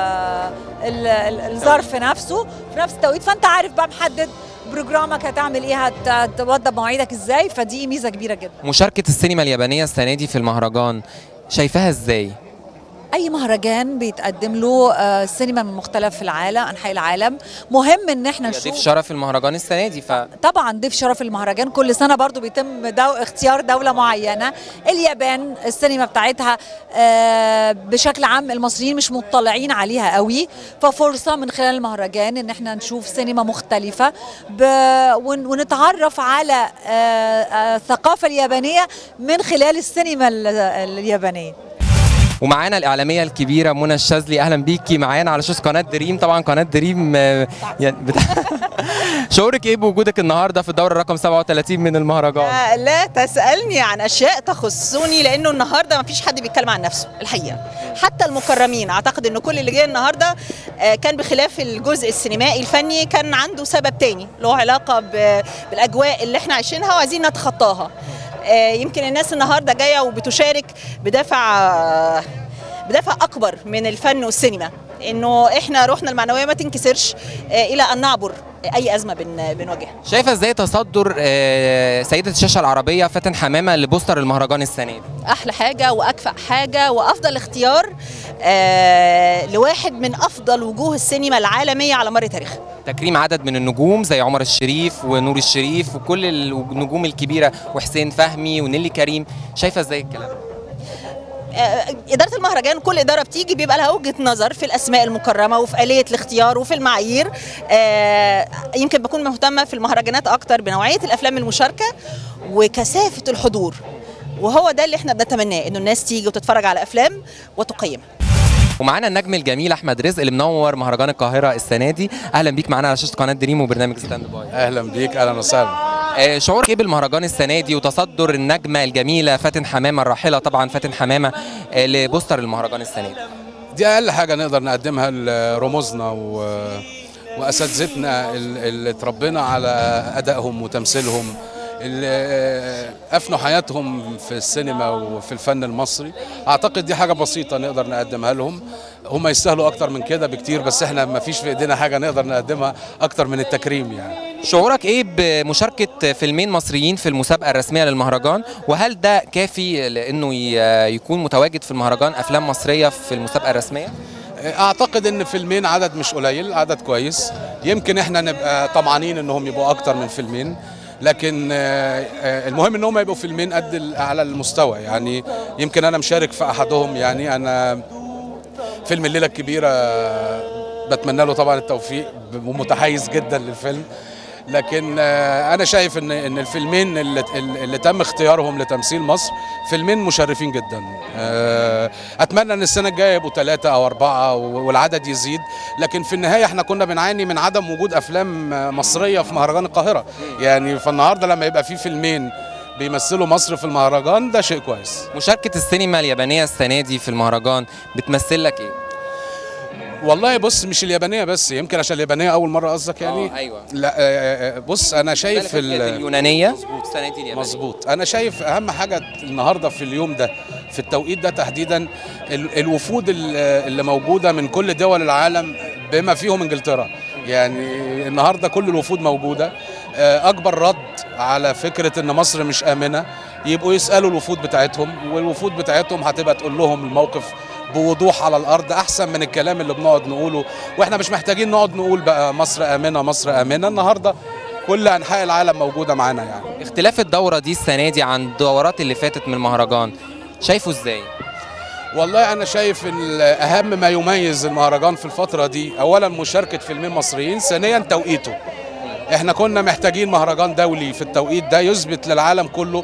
ال ال الظرف نفسه في نفس التوقيت فانت عارف بقى محدد بروجرامك هتعمل ايه هت- هتوضب مواعيدك ازاي فدي ميزه كبيره جدا مشاركه السينما اليابانيه السنه دي في المهرجان شايفاها ازاي اي مهرجان بيتقدم له آه، سينما من مختلف العالم انحاء العالم مهم ان احنا ضيف نشوف شرف المهرجان السنه دي ف طبعا ضيف شرف المهرجان كل سنه برضو بيتم دو اختيار دوله معينه اليابان السينما بتاعتها آه، بشكل عام المصريين مش مطلعين عليها قوي ففرصه من خلال المهرجان ان احنا نشوف سينما مختلفه ب... ون... ونتعرف على آه، آه، الثقافه اليابانيه من خلال السينما ال- اليابانيه ومعانا الاعلاميه الكبيره منى الشاذلي اهلا بيكي معانا على شاشه قناه دريم طبعا قناه دريم آه، يعني بت... شعورك ايه بوجودك النهارده في الدوره رقم 37 من المهرجان آه، لا تسألني عن أشياء تخصني لأنه النهاردة ما فيش حد بيتكلم عن نفسه الحقيقة حتى المكرمين أعتقد أنه كل اللي جاي النهاردة آه، كان بخلاف الجزء السينمائي الفني كان عنده سبب تاني له علاقة ب- بالأجواء اللي احنا عايشينها وعايزين نتخطاها آه، يمكن الناس النهاردة جاية وبتشارك بدافع آه، بدافع أكبر من الفن والسينما انه احنا روحنا المعنويه ما تنكسرش آه، الى ان نعبر اي ازمه بن بنواجهها شايفه ازاي تصدر آه، سيده الشاشه العربيه فاتن حمامه لبوستر المهرجان السنه دي احلى حاجه واكفأ حاجه وافضل اختيار آه لواحد من افضل وجوه السينما العالميه على مر تاريخها تكريم عدد من النجوم زي عمر الشريف ونور الشريف وكل النجوم الكبيره وحسين فهمي ونيلي كريم شايفه ازاي الكلام ده؟ آه، إدارة المهرجان كل إدارة بتيجي بيبقى لها وجهة نظر في الأسماء المكرمة وفي آلية الاختيار وفي المعايير آه، يمكن بكون مهتمة في المهرجانات أكتر بنوعية الأفلام المشاركة وكثافة الحضور وهو ده اللي احنا بنتمناه انه الناس تيجي وتتفرج على افلام وتقيمها ومعانا النجم الجميل احمد رزق اللي منور مهرجان القاهره السنه دي اهلا بيك معانا على شاشه قناه دريم وبرنامج ستاند باي اهلا بيك اهلا وسهلا آه، شعورك ايه بالمهرجان السنه دي وتصدر النجمه الجميله فاتن حمامه الراحله طبعا فاتن حمامه آه، لبوستر المهرجان السنه دي دي اقل حاجه نقدر نقدمها لرموزنا و... واساتذتنا ال- اللي اتربينا على ادائهم وتمثيلهم اللي افنوا حياتهم في السينما وفي الفن المصري اعتقد دي حاجه بسيطه نقدر نقدمها لهم هم يستاهلوا اكتر من كده بكتير بس احنا ما فيش في ايدينا حاجه نقدر نقدمها اكتر من التكريم يعني شعورك ايه بمشاركه فيلمين مصريين في المسابقه الرسميه للمهرجان وهل ده كافي لانه ي- يكون متواجد في المهرجان افلام مصريه في المسابقه الرسميه اعتقد ان فيلمين عدد مش قليل عدد كويس يمكن احنا نبقى طمعانين انهم يبقوا اكتر من فيلمين لكن آه، آه، المهم ان هم يبقوا فيلمين قد ال- على المستوى يعني يمكن انا مشارك في احدهم يعني انا فيلم الليله الكبيره آه، بتمنى له طبعا التوفيق ومتحيز جدا للفيلم لكن آه، انا شايف ان ان الفيلمين اللي, اللي تم اختيارهم لتمثيل مصر فيلمين مشرفين جدا آه، اتمنى ان السنه الجايه يبقوا ثلاثه او اربعه والعدد يزيد لكن في النهايه احنا كنا بنعاني من عدم وجود افلام آه، مصريه في مهرجان القاهره يعني فالنهارده لما يبقى في فيلمين بيمثلوا مصر في المهرجان ده شيء كويس مشاركه السينما اليابانيه السنه دي في المهرجان بتمثل لك ايه والله بص مش اليابانيه بس يمكن عشان اليابانيه اول مره قصدك يعني آه، أيوة. لا آه، آه، بص انا شايف مختلفة ال- كانت اليونانيه السنه دي اليابانيه مظبوط انا شايف اهم حاجه النهارده في اليوم ده في التوقيت ده تحديدا ال- الوفود ال- اللي موجوده من كل دول العالم بما فيهم انجلترا يعني النهارده كل الوفود موجوده آه، اكبر رد على فكره ان مصر مش امنه يبقوا يسالوا الوفود بتاعتهم والوفود بتاعتهم هتبقى تقول لهم الموقف بوضوح على الارض احسن من الكلام اللي بنقعد نقوله واحنا مش محتاجين نقعد نقول بقى مصر امنه مصر امنه النهارده كل انحاء العالم موجوده معانا يعني اختلاف الدوره دي السنه دي عن الدورات اللي فاتت من المهرجان شايفه ازاي والله انا شايف ان اهم ما يميز المهرجان في الفتره دي اولا مشاركه فيلمين مصريين ثانيا توقيته احنا كنا محتاجين مهرجان دولي في التوقيت ده يثبت للعالم كله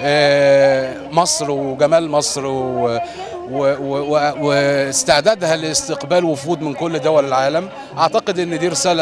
آه، مصر وجمال مصر و و- و- و- واستعدادها لاستقبال وفود من كل دول العالم اعتقد ان دي رساله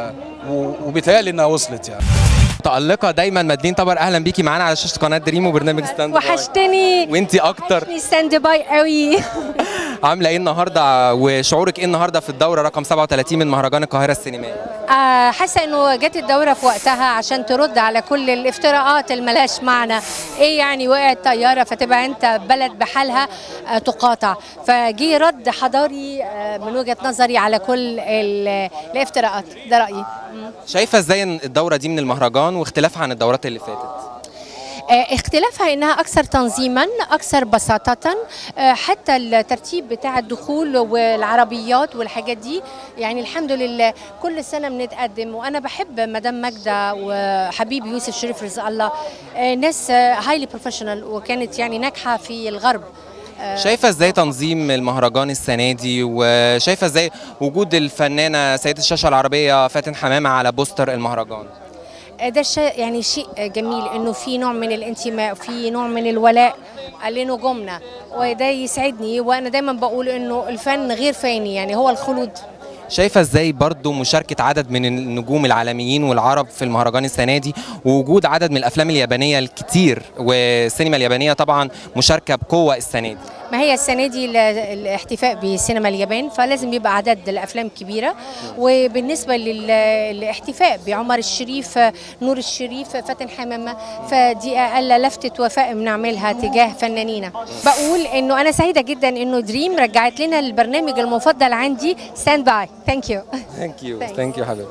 و- وبيتهيألي انها وصلت يعني متألقة دايما مادلين طبر اهلا بيكي معانا على شاشة قناة دريم وبرنامج ستاند باي وحشتني وانتي اكتر ستاند باي قوي عامله ايه النهارده وشعورك ايه النهارده في الدوره رقم 37 من مهرجان القاهره السينمائي آه، حاسه انه جت الدوره في وقتها عشان ترد على كل الافتراءات اللي ملهاش معنى ايه يعني وقعت طياره فتبقى انت بلد بحالها آه، تقاطع فجي رد حضاري آه، من وجهه نظري على كل ال- الافتراءات ده رايي شايفه ازاي إن الدوره دي من المهرجان واختلافها عن الدورات اللي فاتت آه، اختلافها انها اكثر تنظيما اكثر بساطه آه، حتى الترتيب بتاع الدخول والعربيات والحاجات دي يعني الحمد لله كل سنه بنتقدم وانا بحب مدام ماجده وحبيبي يوسف شريف رزق الله آه، ناس هايلي بروفيشنال وكانت يعني ناجحه في الغرب آه، شايفه ازاي تنظيم المهرجان السنه دي وشايفه ازاي وجود الفنانه سيده الشاشه العربيه فاتن حمامه على بوستر المهرجان ده شيء يعني شيء جميل انه في نوع من الانتماء في نوع من الولاء لنجومنا وده يسعدني وانا دايما بقول انه الفن غير فاني يعني هو الخلود شايفه ازاي برضو مشاركه عدد من النجوم العالميين والعرب في المهرجان السنه دي ووجود عدد من الافلام اليابانيه الكتير والسينما اليابانية طبعا مشاركه بقوه السنه دي ما هي السنه دي ال- الاحتفاء بسينما اليابان فلازم يبقى عدد الافلام كبيره وبالنسبه لل- للاحتفاء بعمر الشريف نور الشريف فاتن حمامه فدي اقل لفته وفاء بنعملها تجاه فنانينا بقول انه انا سعيده جدا انه دريم رجعت لنا البرنامج المفضل عندي ستاند باي ثانك يو ثانك يو Thanks. ثانك يو حبيبتي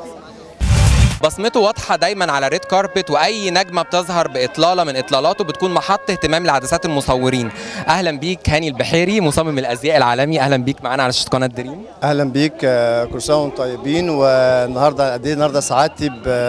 بصمته واضحه دايما على ريد كاربت واي نجمه بتظهر باطلاله من اطلالاته بتكون محط اهتمام لعدسات المصورين اهلا بيك هاني البحيري مصمم الازياء العالمي اهلا بيك معانا على شاشه قناه دريم اهلا بيك آه، كل سنه وانتم طيبين والنهارده قد ايه النهارده سعادتي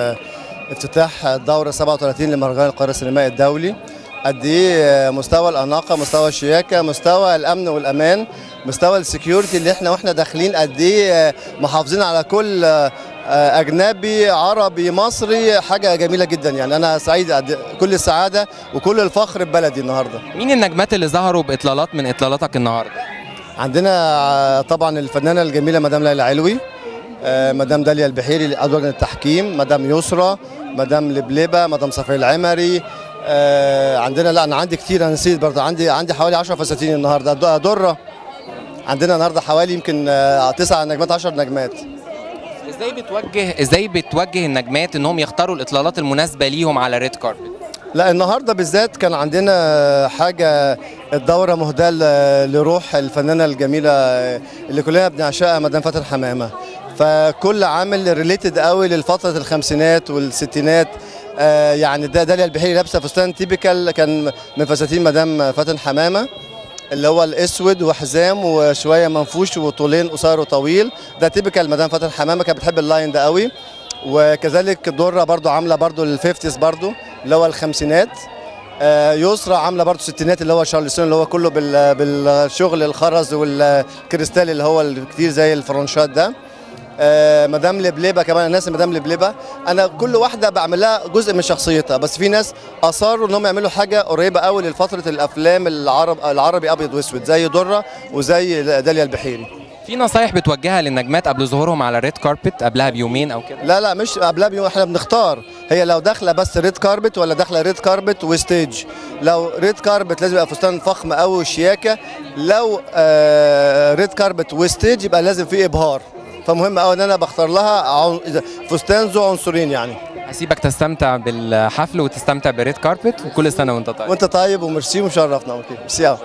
بافتتاح الدوره 37 لمهرجان القاهره السينمائي الدولي قد ايه آه، مستوى الاناقه مستوى الشياكه مستوى الامن والامان مستوى السكيورتي اللي احنا واحنا داخلين قد ايه آه، محافظين على كل آه، آه، اجنبي عربي مصري حاجه جميله جدا يعني انا سعيد قد- كل السعاده وكل الفخر ببلدي النهارده مين النجمات اللي ظهروا باطلالات من اطلالاتك النهارده عندنا آه، طبعا الفنانه الجميله مدام ليلى علوي آه، مدام داليا البحيري عضو لجنه التحكيم مدام يسرى مدام لبلبه مدام صفيه العمري آه، عندنا لا انا عندي كتير انا نسيت برضه عندي عندي حوالي 10 فساتين النهارده د- دره عندنا النهارده حوالي يمكن آه، تسع نجمات 10 نجمات ازاي بتوجه ازاي بتوجه النجمات انهم يختاروا الاطلالات المناسبه ليهم على ريد كاربت لا النهارده بالذات كان عندنا حاجه الدوره مهداه ل- لروح الفنانه الجميله اللي كلنا بنعشقها مدام فاتن حمامه فكل عامل ريليتد قوي لفتره الخمسينات والستينات آه، يعني ده داليا البحيري لابسه فستان تيبيكال كان من فساتين مدام فاتن حمامه اللي هو الاسود وحزام وشويه منفوش وطولين قصير وطويل ده تيبيكال مدام فاتن حمامه كانت بتحب اللاين ده قوي وكذلك دره برضو عامله برضو الفيفتيز برضو اللي هو الخمسينات آه، يسرى عامله برضو الستينات اللي هو شارلستون اللي هو كله بال- بالشغل الخرز والكريستال اللي هو الكتير زي الفرنشات ده آه، مدام لبلبه كمان الناس مدام لبلبه انا كل واحده بعمل لها جزء من شخصيتها بس في ناس اصروا انهم يعملوا حاجه قريبه قوي لفتره الافلام العرب العربي ابيض واسود زي دره وزي داليا البحيري في نصايح بتوجهها للنجمات قبل ظهورهم على ريد كاربت قبلها بيومين او كده لا لا مش قبلها بيوم احنا بنختار هي لو داخله بس ريد كاربت ولا داخله ريد كاربت وستيج لو ريد كاربت لازم يبقى فستان فخم قوي وشياكه لو آه ريد كاربت وستيج يبقى لازم فيه ابهار فمهم قوي ان انا بختار لها عن- فستان ذو عنصرين يعني هسيبك تستمتع بالحفل وتستمتع بريد كاربت وكل سنه وانت طيب وانت طيب وميرسي ومشرفنا اوكي ميرسي قوي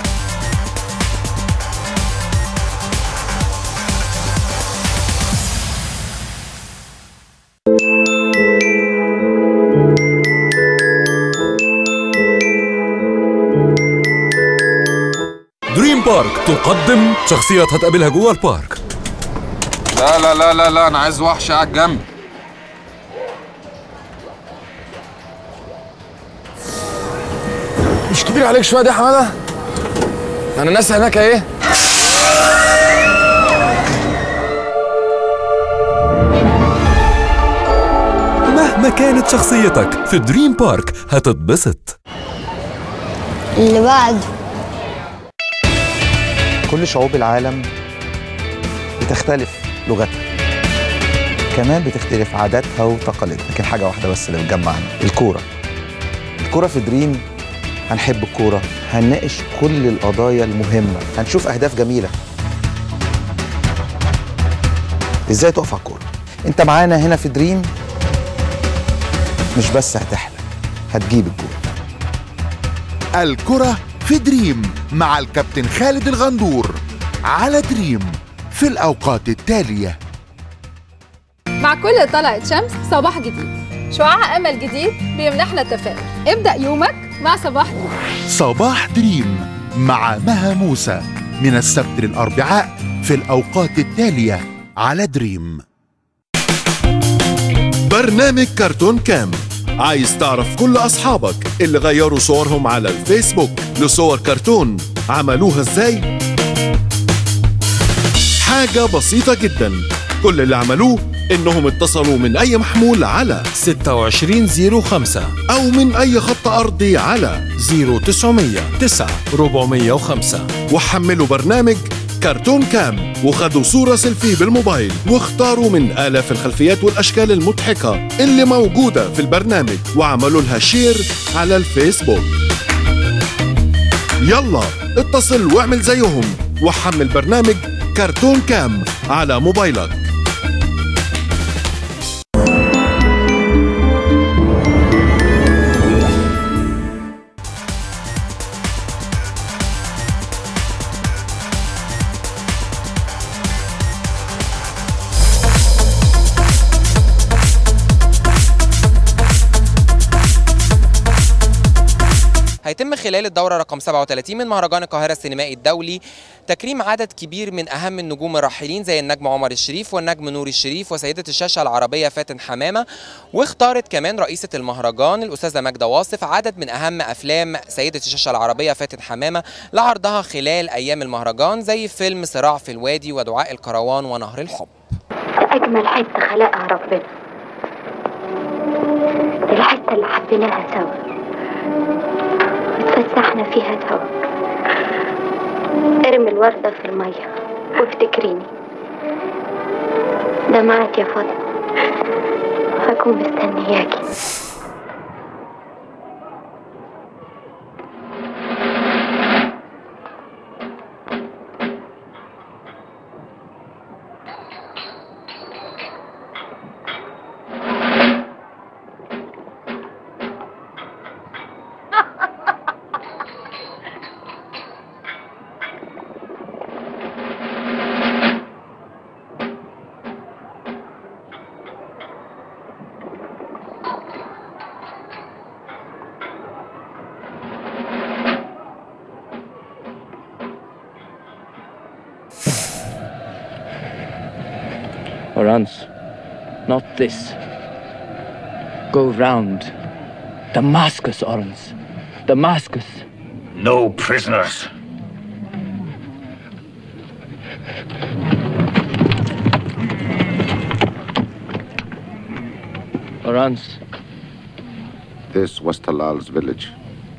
دريم بارك تقدم شخصيات هتقابلها جوه البارك لا لا لا لا لا انا عايز وحش قاعد جنبي مش كبير عليك شويه دي يا حماده انا ناس هناك ايه مهما كانت شخصيتك في دريم بارك هتتبسط اللي بعده كل شعوب العالم بتختلف لغتها كمان بتختلف عاداتها وتقاليدها لكن حاجة واحدة بس اللي بتجمعنا الكورة الكورة في دريم هنحب الكورة هنناقش كل القضايا المهمة هنشوف أهداف جميلة إزاي تقف على الكورة أنت معانا هنا في دريم مش بس هتحلم هتجيب الجول الكرة في دريم مع الكابتن خالد الغندور على دريم في الأوقات التالية مع كل طلعة شمس صباح جديد شعاع أمل جديد بيمنحنا التفاؤل ابدأ يومك مع صباح جديد صباح دريم مع مها موسى من السبت للأربعاء في الأوقات التالية على دريم برنامج كرتون كام عايز تعرف كل أصحابك اللي غيروا صورهم على الفيسبوك لصور كرتون عملوها ازاي؟ حاجة بسيطة جدا كل اللي عملوه إنهم اتصلوا من أي محمول على 2605 أو من أي خط أرضي على 0900 9 405 وحملوا برنامج كرتون كام وخدوا صورة سيلفي بالموبايل واختاروا من آلاف الخلفيات والأشكال المضحكة اللي موجودة في البرنامج وعملوا لها شير على الفيسبوك يلا اتصل واعمل زيهم وحمل برنامج كرتون كام على موبايلك هيتم خلال الدورة رقم 37 من مهرجان القاهرة السينمائي الدولي تكريم عدد كبير من أهم النجوم الراحلين زي النجم عمر الشريف والنجم نور الشريف وسيدة الشاشة العربية فاتن حمامة واختارت كمان رئيسة المهرجان الأستاذة ماجدة واصف عدد من أهم أفلام سيدة الشاشة العربية فاتن حمامة لعرضها خلال أيام المهرجان زي فيلم صراع في الوادي ودعاء الكروان ونهر الحب أجمل حتة خلقها ربنا دي الحتة اللي حبيناها سوا اتفسحنا فيها سوا ارمي الوردة في المية وافتكريني ده معاك يا فاطمة هكون مستنياكي Orans, not this. Go round. Damascus, Orans. Damascus. No prisoners. Orans. This was Talal's village.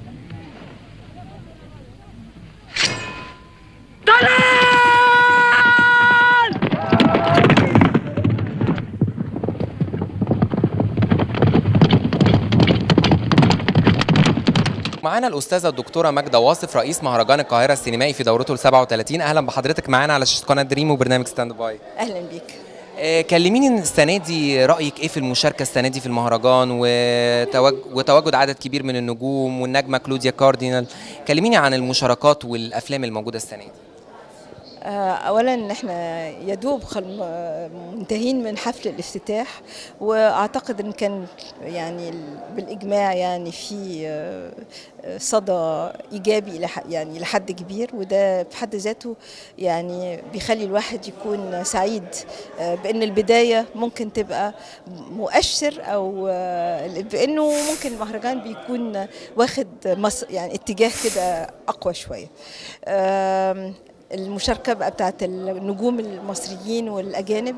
معانا الأستاذة الدكتورة ماجدة واصف رئيس مهرجان القاهرة السينمائي في دورته ال 37 أهلا بحضرتك معانا على شاشة قناة دريم وبرنامج ستاند باي اهلا بيك آه، كلميني السنة دي رأيك إيه في المشاركة السنة دي في المهرجان وتواج... وتواجد عدد كبير من النجوم والنجمة كلوديا كاردينال كلميني عن المشاركات والأفلام الموجودة السنة دي آه، اولا احنا يدوب خل- م- منتهين من حفل الافتتاح واعتقد ان كان يعني ال- بالاجماع يعني في آه، آه، صدى ايجابي لح- يعني لحد كبير وده في حد ذاته يعني بيخلي الواحد يكون سعيد آه، بان البدايه ممكن تبقى مؤشر او آه، بانه ممكن المهرجان بيكون واخد مص- يعني اتجاه كده اقوى شويه آم، المشاركة بقى بتاعت النجوم المصريين والأجانب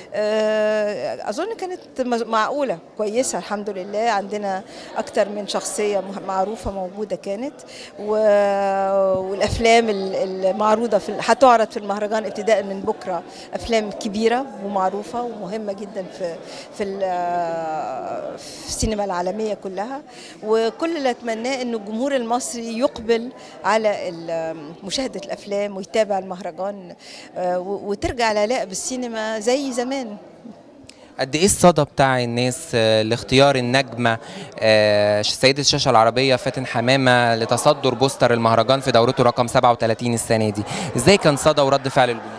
آه، أظن كانت م- معقولة كويسة الحمد لله عندنا أكتر من شخصية مه- معروفة موجودة كانت و- والأفلام ال- المعروضة في ال- هتعرض في المهرجان ابتداء من بكرة أفلام كبيرة ومعروفة ومهمة جدا في في ال- في السينما العالمية كلها وكل اللي أتمناه إنه الجمهور المصري يقبل على ال- مشاهدة الأفلام ويتابع المهرجان آه، و- وترجع العلاقة بالسينما زي زمان قد ايه الصدى بتاع الناس آه، لاختيار النجمه آه، سيده الشاشه العربيه فاتن حمامه لتصدر بوستر المهرجان في دورته رقم 37 السنه دي ازاي كان صدى ورد فعل الجمهور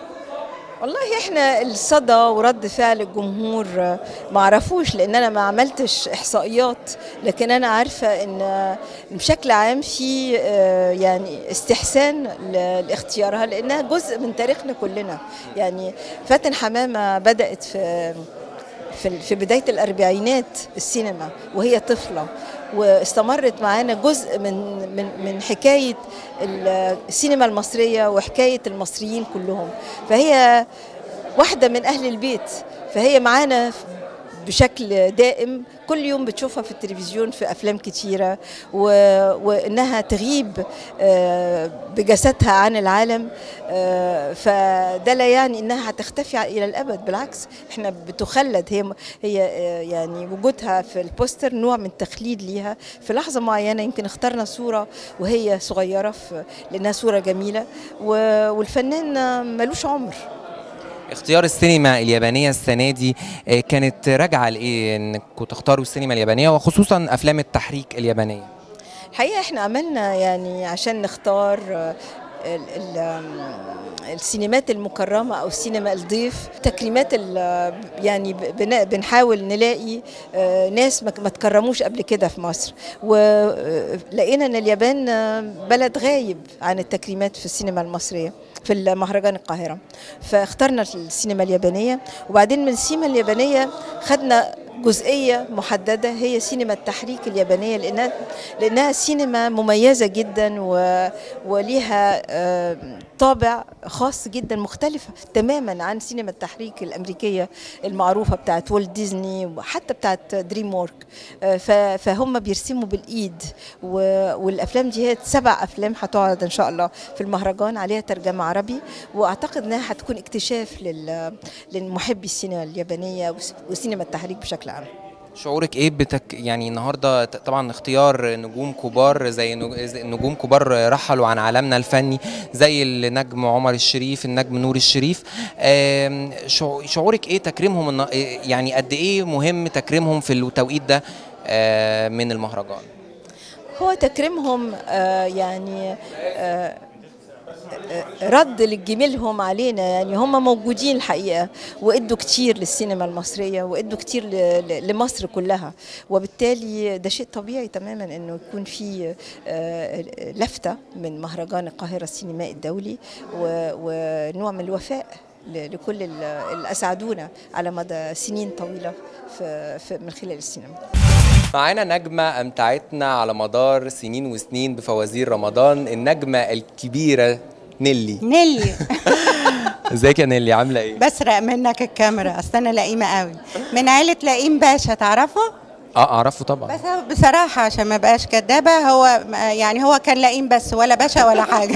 والله احنا الصدى ورد فعل الجمهور آه، ما عرفوش لان انا ما عملتش احصائيات لكن انا عارفه ان آه، بشكل عام في آه، يعني استحسان ل- لاختيارها لانها جزء من تاريخنا كلنا يعني فاتن حمامه بدات في في في بدايه الاربعينات السينما وهي طفله واستمرت معانا جزء من من من حكايه ال- السينما المصريه وحكايه المصريين كلهم فهي واحده من اهل البيت فهي معانا بشكل دائم كل يوم بتشوفها في التلفزيون في افلام كتيره و... وانها تغيب آه، بجسدها عن العالم آه، فده لا يعني انها هتختفي الى الابد بالعكس احنا بتخلد هي هي آه، يعني وجودها في البوستر نوع من تخليد ليها في لحظه معينه يمكن اخترنا صوره وهي صغيره في لانها صوره جميله و- والفنان ملوش عمر اختيار السينما اليابانيه السنه دي آه، كانت راجعه لايه انكم تختاروا السينما اليابانيه وخصوصا افلام التحريك اليابانيه الحقيقه احنا عملنا يعني عشان نختار آه، ال ال آم، السينمات المكرمه او السينما الضيف تكريمات ال- يعني ب- بن- بنحاول نلاقي آه، ناس ما ما تكرموش قبل كده في مصر ولقينا ان اليابان آه، بلد غايب عن التكريمات في السينما المصريه في المهرجان القاهره فاخترنا السينما اليابانيه وبعدين من السينما اليابانيه خدنا جزئيه محدده هي سينما التحريك اليابانيه لانها لانها سينما مميزه جدا و... وليها آه، طابع خاص جدا مختلفه تماما عن سينما التحريك الامريكيه المعروفه بتاعت والت ديزني وحتى بتاعت دريم وورك آه، ف... فهم بيرسموا بالايد و... والافلام دي هي سبع افلام هتعرض ان شاء الله في المهرجان عليها ترجمه عربي واعتقد انها هتكون اكتشاف لل... للمحبي السينما اليابانيه وس- وسينما التحريك بشكل عام شعورك ايه بتك يعني النهارده ت- طبعا اختيار نجوم كبار زي نج- زي نجوم كبار رحلوا عن عالمنا الفني زي النجم عمر الشريف النجم نور الشريف آم، شعو- شعورك ايه تكريمهم النا- إيه يعني قد ايه مهم تكريمهم في التوقيت ده آه، من المهرجان هو تكريمهم آه، يعني آه، آه، رد لجميلهم علينا يعني هم موجودين الحقيقة وادوا كتير للسينما المصرية وادوا كتير ل- ل- لمصر كلها وبالتالي ده شيء طبيعي تماما انه يكون في آه، لفتة من مهرجان القاهرة السينمائي الدولي و- ونوع من الوفاء ل- لكل ال- اللي اسعدونا على مدى سنين طويلة في في- من خلال السينما معانا نجمة أمتعتنا على مدار سنين وسنين بفوازير رمضان النجمة الكبيرة نيلي نيلي ازيك يا نيلي عاملة ايه؟ بسرق منك الكاميرا اصل انا لئيمه قوي من عيله لئيم باشا تعرفه اه اعرفه طبعا بس بصراحه عشان ما بقاش كدابه هو يعني هو كان لئيم بس ولا باشا ولا حاجه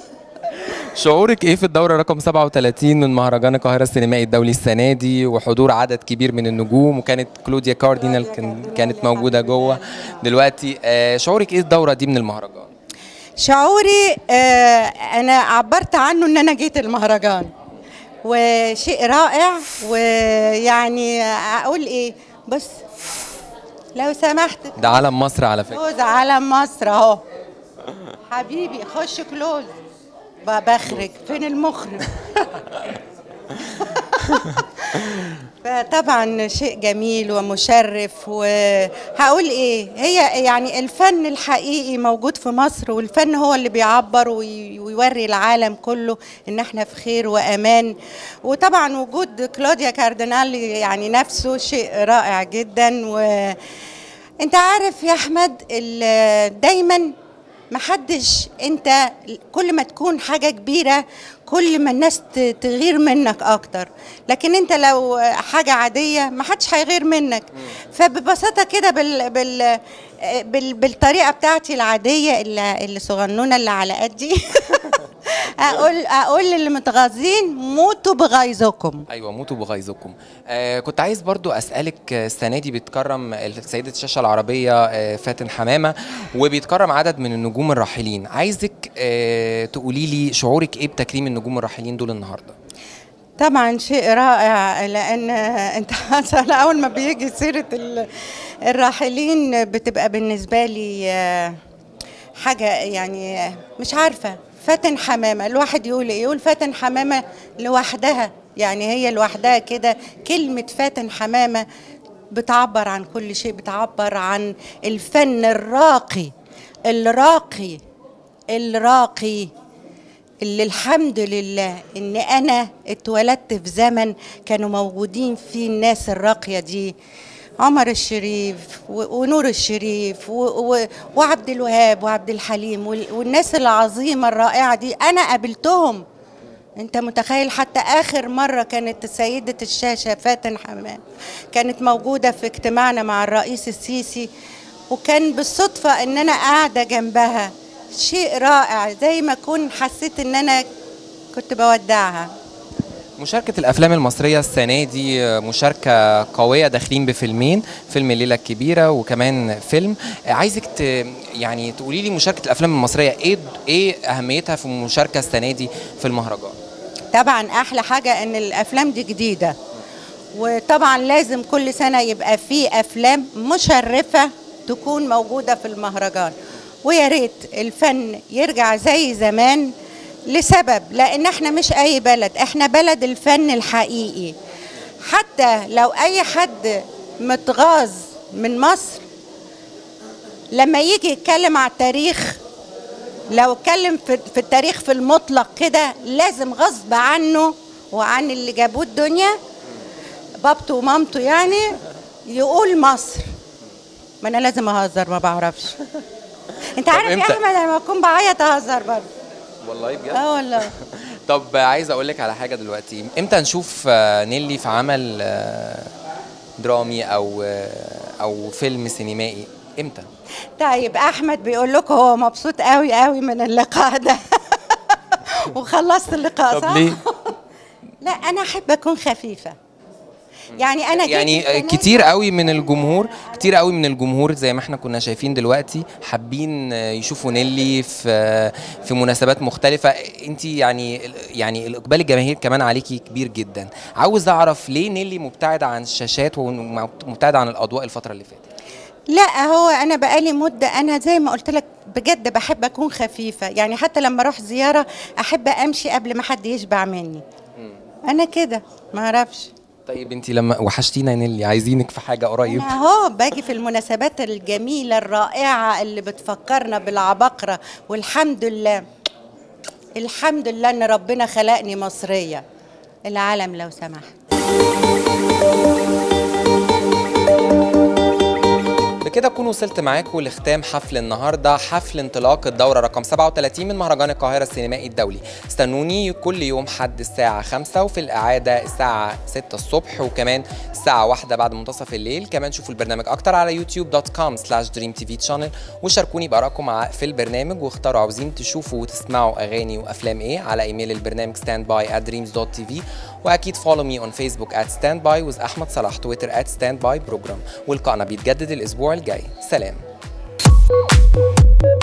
شعورك ايه في الدورة رقم 37 من مهرجان القاهرة السينمائي الدولي السنة دي وحضور عدد كبير من النجوم وكانت كلوديا كاردينال كان كانت موجودة جوه دلوقتي آه شعورك ايه الدورة دي من المهرجان؟ شعوري آه انا عبرت عنه ان انا جيت المهرجان وشيء رائع ويعني اقول ايه بص لو سمحت ده علم مصر على فكرة كلوز علم مصر اهو حبيبي خش كلوز ب- بخرج فين المخرج فطبعا شيء جميل ومشرف وهقول ايه هي يعني الفن الحقيقي موجود في مصر والفن هو اللي بيعبر وي- ويوري العالم كله ان احنا في خير وامان وطبعا وجود كلوديا كاردينال يعني نفسه شيء رائع جدا وانت عارف يا احمد ال- دايما محدش انت كل ما تكون حاجة كبيرة كل ما الناس ت- تغير منك اكتر لكن انت لو حاجة عادية محدش هيغير منك فببساطة كده بال بال بال بالطريقة بتاعتي العادية اللي, اللي صغنونة اللي على قدي اقول اقول للي متغاظين موتوا بغيظكم ايوه موتوا بغيظكم آه كنت عايز برضو اسالك آه، السنه دي بيتكرم سيده الشاشه العربيه آه فاتن حمامه وبيتكرم عدد من النجوم الراحلين عايزك آه تقولي لي شعورك ايه بتكريم النجوم الراحلين دول النهارده طبعا شيء رائع لان انت مثلا اول ما بيجي سيره ال- الراحلين بتبقى بالنسبه لي آه، حاجه يعني مش عارفه فاتن حمامه الواحد يقول ايه يقول فاتن حمامه لوحدها يعني هي لوحدها كده كلمه فاتن حمامه بتعبر عن كل شيء بتعبر عن الفن الراقي الراقي الراقي اللي الحمد لله ان انا اتولدت في زمن كانوا موجودين فيه الناس الراقيه دي عمر الشريف و- ونور الشريف و- و- وعبد الوهاب وعبد الحليم وال- والناس العظيمه الرائعه دي انا قابلتهم انت متخيل حتى اخر مره كانت سيده الشاشه فاتن حمام كانت موجوده في اجتماعنا مع الرئيس السيسي وكان بالصدفه ان انا قاعده جنبها شيء رائع زي ما اكون حسيت ان انا كنت بودعها مشاركة الأفلام المصرية السنة دي آه، مشاركة قوية داخلين بفيلمين فيلم الليلة الكبيرة وكمان فيلم آه، عايزك ت... يعني تقولي لي مشاركة الأفلام المصرية إيه إيه أهميتها في المشاركة السنة دي في المهرجان طبعا احلى حاجه ان الافلام دي جديده وطبعا لازم كل سنه يبقى في افلام مشرفه تكون موجوده في المهرجان ويا ريت الفن يرجع زي زمان لسبب لان احنا مش اي بلد احنا بلد الفن الحقيقي حتى لو اي حد متغاظ من مصر لما يجي يتكلم على التاريخ لو اتكلم في في التاريخ في المطلق كده لازم غصب عنه وعن اللي جابوه الدنيا بابته ومامته يعني يقول مصر ما انا لازم اهزر ما بعرفش انت عارف يا إمتى؟ احمد لما اكون بعيط اهزر برضه والله بجد اه والله طب عايز أقول لك على حاجة دلوقتي إمتى نشوف آه، نيلي في عمل آه، درامي أو آه، أو فيلم سينمائي إمتى؟ طيب احمد بيقول لكم هو مبسوط قوي قوي من اللقاء ده وخلصت اللقاء صح طب ليه؟ لا انا احب اكون خفيفه يعني انا جيت يعني السنة دي- كتير قوي من الجمهور كتير قوي من الجمهور زي ما احنا كنا شايفين دلوقتي حابين يشوفوا نيلي في في مناسبات مختلفة انت يعني يعني الاقبال الجماهير كمان عليكي كبير جدا عاوز اعرف ليه نيلي مبتعدة عن الشاشات ومبتعدة عن الاضواء الفترة اللي فاتت لا هو انا بقالي مده انا زي ما قلت لك بجد بحب اكون خفيفه يعني حتى لما اروح زياره احب امشي قبل ما حد يشبع مني انا كده ما اعرفش طيب انت لما وحشتينا يا نيلي عايزينك في حاجة قريب انا اهو باجي في المناسبات الجميله الرائعه اللي بتفكرنا بالعباقره والحمد لله الحمد لله ان ربنا خلقني مصريه العالم لو سمحت بكده اكون وصلت معاكم لختام حفل النهارده حفل انطلاق الدوره رقم 37 من مهرجان القاهره السينمائي الدولي استنوني كل يوم حد الساعه 5 وفي الاعاده الساعه 6 الصبح وكمان الساعه 1 بعد منتصف الليل كمان شوفوا البرنامج اكتر على يوتيوب دوت كوم سلاش دريم تي في شانل وشاركوني بارائكم مع- في البرنامج واختاروا عاوزين تشوفوا وتسمعوا اغاني وافلام ايه على ايميل البرنامج stand by at dreams.tv واكيد فولو مي اون فيسبوك at standby with احمد صلاح تويتر at standby بروجرام ولقائنا بيتجدد الاسبوع الجاي سلام